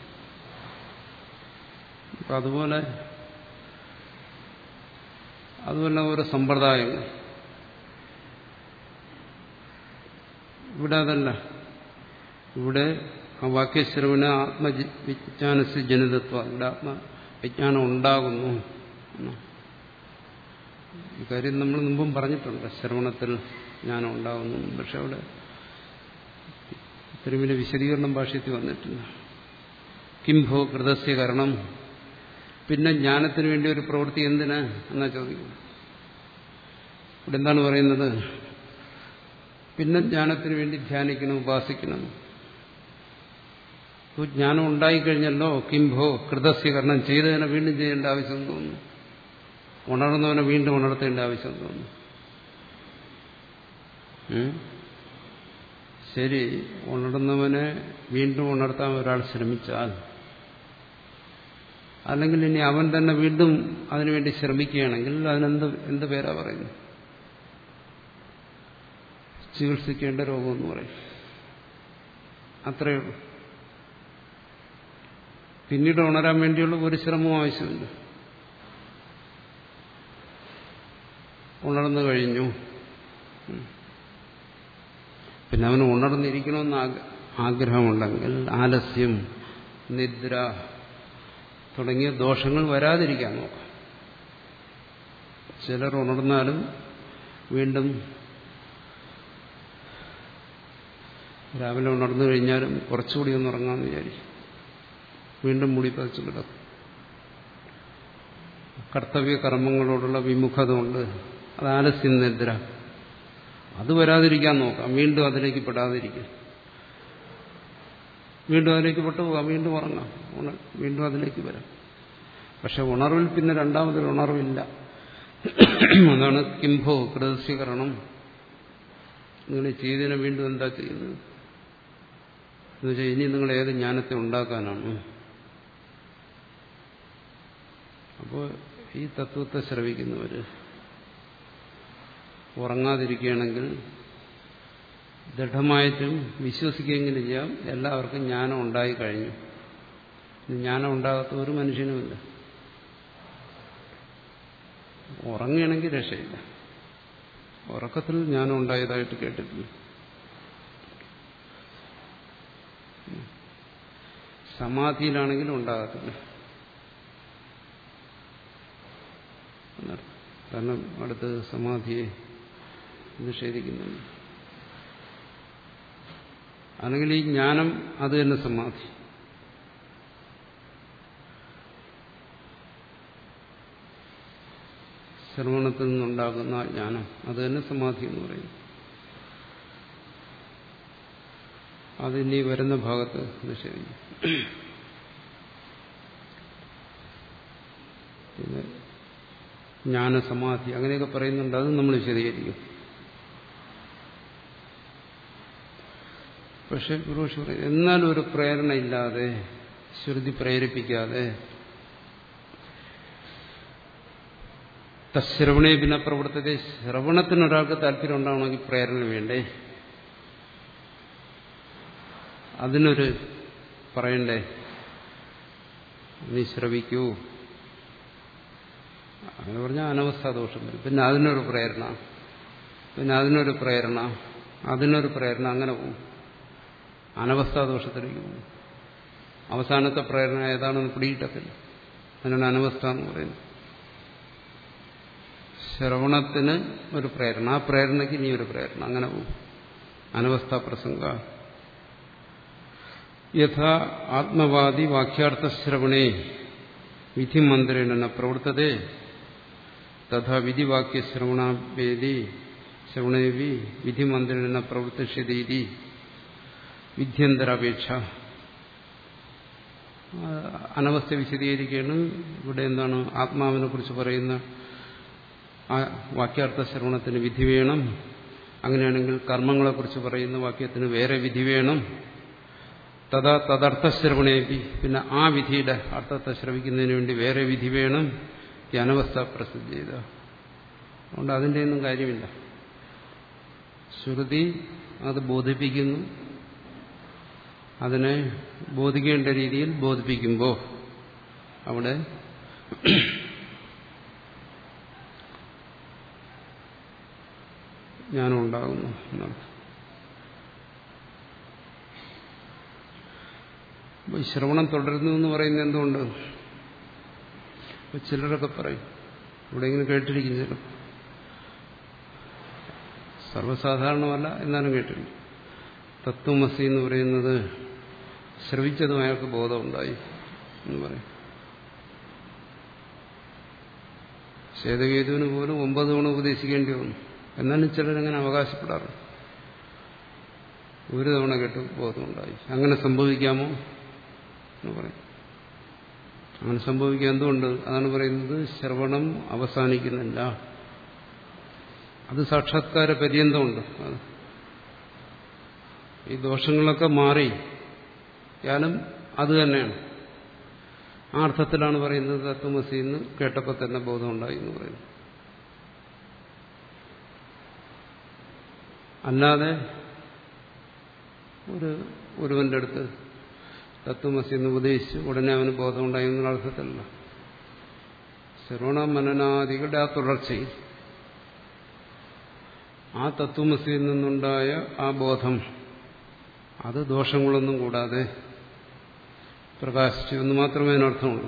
അപ്പം അതുപോലെ അതുപോലെ ഓരോ സമ്പ്രദായങ്ങൾ ഇവിടെ അതല്ല ഇവിടെ ആ വാക്യശ്രവണ ആത്മവിജ്ഞാനസ് ജനിതത്വ ഇവിടെ ആത്മവിജ്ഞാനം ഉണ്ടാകുന്നു ഈ കാര്യം നമ്മൾ മുമ്പും പറഞ്ഞിട്ടുണ്ട് ശ്രവണത്തിൽ ജ്ഞാനം ഉണ്ടാകുന്നു പക്ഷെ അവിടെ ഇത്രയും വലിയ വിശദീകരണം ഭാഷ്യത്തിൽ വന്നിട്ടില്ല കിംഭോ കൃതസ്യ കരണം പിന്നെ ജ്ഞാനത്തിന് വേണ്ടി ഒരു പ്രവൃത്തി എന്തിനാ എന്നാ ചോദിക്കുന്നത് ഇവിടെ എന്താണ് പറയുന്നത് പിന്നെ ജ്ഞാനത്തിന് വേണ്ടി ധ്യാനിക്കണം ഉപാസിക്കണം ജ്ഞാനം ഉണ്ടായിക്കഴിഞ്ഞല്ലോ കിംഭോ കൃതസ്യകരണം ചെയ്തതിനെ വീണ്ടും ചെയ്യേണ്ട ആവശ്യം തോന്നുന്നു ഉണർന്നവനെ വീണ്ടും ഉണർത്തേണ്ട ആവശ്യം തോന്നുന്നു ശരി ഉണർന്നവനെ വീണ്ടും ഉണർത്താൻ ഒരാൾ ശ്രമിച്ചാൽ അല്ലെങ്കിൽ ഇനി അവൻ തന്നെ വീണ്ടും അതിനുവേണ്ടി ശ്രമിക്കുകയാണെങ്കിൽ അതിനെന്ത് എന്ത് പേരാ പറയുന്നത് ചികിത്സിക്കേണ്ട രോഗമെന്ന് പറയും അത്രയേ ഉള്ളൂ പിന്നീട് ഉണരാൻ വേണ്ടിയുള്ള ഒരു ശ്രമവും ആവശ്യമില്ല ഉണർന്നു കഴിഞ്ഞു പിന്നെ അവന് ഉണർന്നിരിക്കണമെന്ന് ആഗ്രഹമുണ്ടെങ്കിൽ ആലസ്യം നിദ്ര തുടങ്ങിയ ദോഷങ്ങൾ വരാതിരിക്കാൻ നോക്കാം ചിലർ ഉണർന്നാലും വീണ്ടും രാവിലെ ഉണർന്നു കഴിഞ്ഞാലും കുറച്ചുകൂടി ഒന്ന് ഉറങ്ങാമെന്ന് വിചാരിക്കും വീണ്ടും മുടി പതിച്ചു കിടക്കും കർത്തവ്യ കർമ്മങ്ങളോടുള്ള വിമുഖത കൊണ്ട് അത് ആലസ്യം നിദ്ര അത് വരാതിരിക്കാൻ നോക്കാം വീണ്ടും അതിലേക്ക് പെടാതിരിക്കും വീണ്ടും അതിലേക്ക് പെട്ടുപോകാം വീണ്ടും ഉറങ്ങാം വീണ്ടും അതിലേക്ക് വരാം പക്ഷെ ഉണർവിൽ പിന്നെ രണ്ടാമതൊരു ഉണർവില്ല അതാണ് കിംഭോ കൃതസ്വീകരണം നിങ്ങൾ ചെയ്തതിനെ വീണ്ടും എന്താ ചെയ്യുന്നത് എന്നുവെച്ചാൽ ഇനി നിങ്ങൾ ഏത് ജ്ഞാനത്തെ ഉണ്ടാക്കാനാണ് അപ്പോൾ ഈ തത്വത്തെ ശ്രവിക്കുന്നവർ ഉറങ്ങാതിരിക്കുകയാണെങ്കിൽ ദൃഢമായിട്ടും വിശ്വസിക്കുകയെങ്കിലും ചെയ്യാം എല്ലാവർക്കും ജ്ഞാനം ഉണ്ടായി കഴിഞ്ഞു ജ്ഞാനം ഉണ്ടാകാത്ത ഒരു മനുഷ്യനുമില്ല ഉറങ്ങുകയാണെങ്കിൽ രക്ഷയില്ല ഉറക്കത്തിൽ ജ്ഞാനം ഉണ്ടായതായിട്ട് കേട്ടിട്ടില്ല സമാധിയിലാണെങ്കിലും ഉണ്ടാകത്തില്ല കാരണം അടുത്ത് സമാധിയെ നിഷേധിക്കുന്നുണ്ട് അല്ലെങ്കിൽ ഈ ജ്ഞാനം അത് തന്നെ സമാധി ശ്രവണത്തിൽ നിന്നുണ്ടാകുന്ന ജ്ഞാനം അത് തന്നെ സമാധി എന്ന് പറയുന്നു അതിനി വരുന്ന ഭാഗത്ത് നിഷേധിക്കും പിന്നെ ജ്ഞാനസമാധി അങ്ങനെയൊക്കെ പറയുന്നുണ്ട് അത് നമ്മൾ വിശദീകരിക്കും പക്ഷെ ഗുരുഷ് പറയും എന്നാലും ഒരു പ്രേരണ ഇല്ലാതെ ശ്രുതി പ്രേരിപ്പിക്കാതെ തശ്രവണേ പിന്നെ പ്രവർത്തത്തെ ശ്രവണത്തിന് ഒരാൾക്ക് താല്പര്യം ഉണ്ടാവണമെങ്കിൽ പ്രേരണ വേണ്ടേ അതിനൊരു പറയണ്ടേ നീ ശ്രവിക്കൂ അങ്ങനെ പറഞ്ഞാൽ അനവസ്ഥാദോഷം വരും പിന്നെ അതിനൊരു പ്രേരണ പിന്നെ അതിനൊരു പ്രേരണ അതിനൊരു പ്രേരണ അങ്ങനെ പോകും അനവസ്ഥാദോഷത്തിലേക്ക് പോകും അവസാനത്തെ പ്രേരണ ഏതാണെന്ന് പിടിയിട്ടത്തില്ല അതിനാണ് അനവസ്ഥ എന്ന് പറയുന്നത് ശ്രവണത്തിന് ഒരു പ്രേരണ ആ പ്രേരണയ്ക്ക് ഇനി ഒരു പ്രേരണ അങ്ങനെ പോകും അനവസ്ഥ പ്രസംഗ യഥാ ആത്മവാദി വാക്യാർത്ഥശ്രവണേ വിധിമന്ത്രേണ പ്രവർത്തതേ തഥാ വിധിവാക്യശ്രവണാവേദി ശ്രവണേവി വിധിമന്ത്രേണ പ്രവർത്തിഷ്യതീതി വിധ്യന്തരാപേക്ഷ അനവസ്ഥ വിശദീകരിക്കുകയാണ് ഇവിടെ എന്താണ് ആത്മാവിനെ കുറിച്ച് പറയുന്ന ആ വാക്യാർത്ഥ ശ്രവണത്തിന് വിധി വേണം അങ്ങനെയാണെങ്കിൽ കർമ്മങ്ങളെക്കുറിച്ച് പറയുന്ന വാക്യത്തിന് വേറെ വിധി വേണം തഥാ തദർത്ഥശ്രവണേപി പിന്നെ ആ വിധിയുടെ അർത്ഥത്തെ ശ്രവിക്കുന്നതിന് വേണ്ടി വേറെ വിധി വേണം ഈ അനവസ്ഥ പ്രസിദ്ധി ചെയ്ത അതുകൊണ്ട് അതിൻ്റെ ഒന്നും കാര്യമില്ല ശ്രുതി അത് ബോധിപ്പിക്കുന്നു അതിനെ ബോധിക്കേണ്ട രീതിയിൽ ബോധിപ്പിക്കുമ്പോൾ അവിടെ ജ്ഞാനം ഉണ്ടാകുന്നു എന്നർത്ഥം ഈ ശ്രവണം തുടരുന്നു എന്ന് പറയുന്നത് എന്തുകൊണ്ട് ചിലരൊക്കെ പറയും എവിടെയെങ്കിലും കേട്ടിരിക്കും ചിലർ സർവ്വസാധാരണമല്ല എന്നാലും കേട്ടിരിക്കും തത്വമസി എന്ന് പറയുന്നത് ശ്രവിച്ചതും അയാൾക്ക് ബോധമുണ്ടായി എന്ന് പറയും ശ്വേതകേതുവിന് പോലും ഒമ്പത് തവണ ഉപദേശിക്കേണ്ടി വന്നു എന്നാലും ചിലരങ്ങനെ അവകാശപ്പെടാറുണ്ട് ഒരു തവണ കേട്ട് ബോധമുണ്ടായി അങ്ങനെ സംഭവിക്കാമോ എന്ന് പറയും അങ്ങനെ സംഭവിക്കുക എന്തുകൊണ്ട് അതാണ് പറയുന്നത് ശ്രവണം അവസാനിക്കുന്നില്ല അത് സാക്ഷാത്കാര പര്യന്തമുണ്ട് അത് ഈ ദോഷങ്ങളൊക്കെ മാറി യാലും അത് തന്നെയാണ് ആ അർത്ഥത്തിലാണ് പറയുന്നത് തത്വമസി എന്ന് കേട്ടപ്പോൾ തന്നെ ബോധമുണ്ടായി എന്ന് പറയുന്നു അല്ലാതെ ഒരു ഒരുവന്റെ അടുത്ത് തത്വമസി എന്ന് ഉപദേശിച്ച് ഉടനെ അവന് ബോധമുണ്ടായി എന്നുള്ള അർത്ഥത്തിലല്ല ശ്രവണ മനനാദികളുടെ ആ തുടർച്ചയിൽ ആ തത്വമസിയിൽ നിന്നുണ്ടായ ആ ബോധം അത് ദോഷങ്ങളൊന്നും കൂടാതെ പ്രകാശിച്ചു എന്ന് മാത്രമേ അതിനർത്ഥമുള്ളൂ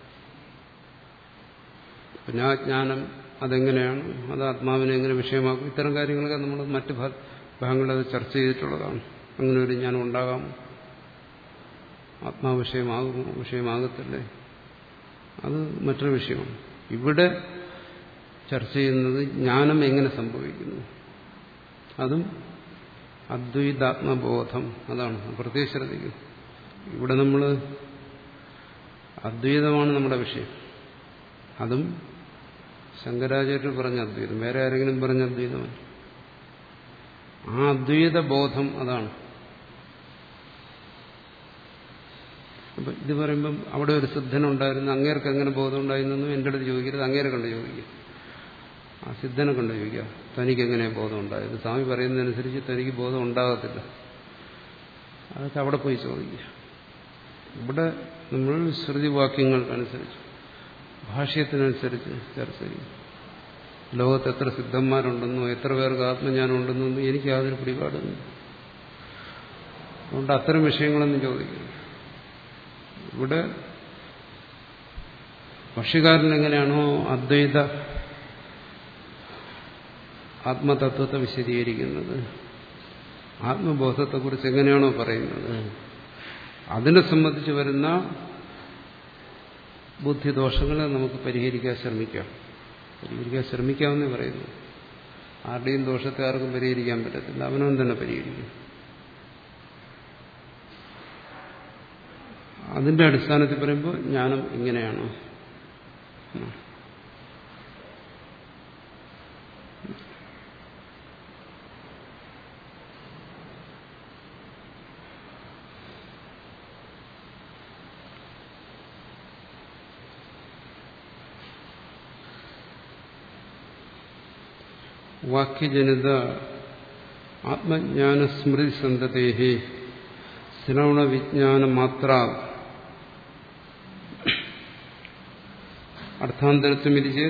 പിന്നെ ആ ജ്ഞാനം അതെങ്ങനെയാണ് അത് ആത്മാവിനെ എങ്ങനെ വിഷയമാക്കും ഇത്തരം കാര്യങ്ങളൊക്കെ നമ്മൾ മറ്റ് ഭാഗങ്ങളിൽ അത് ചർച്ച ചെയ്തിട്ടുള്ളതാണ് അങ്ങനെ ഒരു ജ്ഞാനം ഉണ്ടാകാമോ ആത്മാവിഷയമാകുമോ വിഷയമാകത്തില്ലേ അത് മറ്റൊരു വിഷയമാണ് ഇവിടെ ചർച്ച ചെയ്യുന്നത് ജ്ഞാനം എങ്ങനെ സംഭവിക്കുന്നു അതും അദ്വൈതാത്മബോധം അതാണ് പ്രത്യേക ശ്രദ്ധിക്കുന്നത് ഇവിടെ നമ്മൾ അദ്വൈതമാണ് നമ്മുടെ വിഷയം അതും ശങ്കരാചാര്യർ പറഞ്ഞ അദ്വൈതം വേറെ ആരെങ്കിലും പറഞ്ഞ അദ്വൈതമാണ് ആ അദ്വൈത ബോധം അതാണ് അപ്പൊ ഇത് പറയുമ്പം അവിടെ ഒരു സിദ്ധനുണ്ടായിരുന്നു അങ്ങേർക്ക് എങ്ങനെ ബോധം ഉണ്ടായിരുന്നെന്നും എൻ്റെ അടുത്ത് ചോദിക്കരുത് അങ്ങേരെ കണ്ട് ചോദിക്കുക ആ സിദ്ധനെ കണ്ട് ചോദിക്കുക തനിക്ക് എങ്ങനെ ബോധം ഉണ്ടായത് സ്വാമി പറയുന്നതനുസരിച്ച് തനിക്ക് ബോധം ഉണ്ടാകത്തില്ല അതൊക്കെ അവിടെ പോയി ചോദിക്കുക ഇവിടെ നമ്മൾ ശ്രുതിവാക്യങ്ങൾക്കനുസരിച്ച് ഭാഷ്യത്തിനനുസരിച്ച് ചർച്ച ചെയ്യും ലോകത്ത് എത്ര സിദ്ധന്മാരുണ്ടെന്നോ എത്ര പേർക്ക് ആത്മജ്ഞാനം ഉണ്ടെന്നോ എനിക്ക് യാതൊരു പിടിപാടുന്നു അതുകൊണ്ട് അത്തരം വിഷയങ്ങളൊന്നും ചോദിക്കുന്നു ഇവിടെ ഭക്ഷ്യകാരൻ എങ്ങനെയാണോ അദ്വൈത ആത്മതത്വത്തെ വിശദീകരിക്കുന്നത് ആത്മബോധത്തെക്കുറിച്ച് എങ്ങനെയാണോ പറയുന്നത് അതിനെ സംബന്ധിച്ച് വരുന്ന ബുദ്ധിദോഷങ്ങളെ നമുക്ക് പരിഹരിക്കാൻ ശ്രമിക്കാം പരിഹരിക്കാൻ ശ്രമിക്കാമെന്നേ പറയുന്നു ആരുടെയും ദോഷത്തെ ആർക്കും പരിഹരിക്കാൻ പറ്റത്തില്ല അവനവൻ തന്നെ പരിഹരിക്കും അതിന്റെ അടിസ്ഥാനത്തിൽ പറയുമ്പോൾ ജ്ഞാനം ഇങ്ങനെയാണ് വാക്യജനിത ആത്മജ്ഞാനസ്മൃതി സന്തതേഹി ശ്രവണ വിജ്ഞാന മാത്ര അർത്ഥാന്തരത്വം ഇരിച്ച്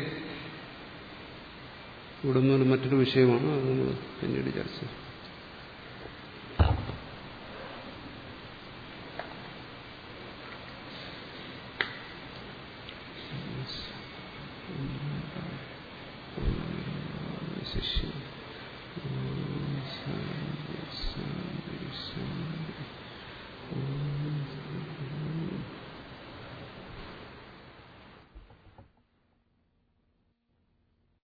ഇവിടെ നിന്ന് മറ്റൊരു വിഷയമാണ് അത് നമ്മൾ പിന്നീട് ചർച്ച ചെയ്യും ശിഷ്യം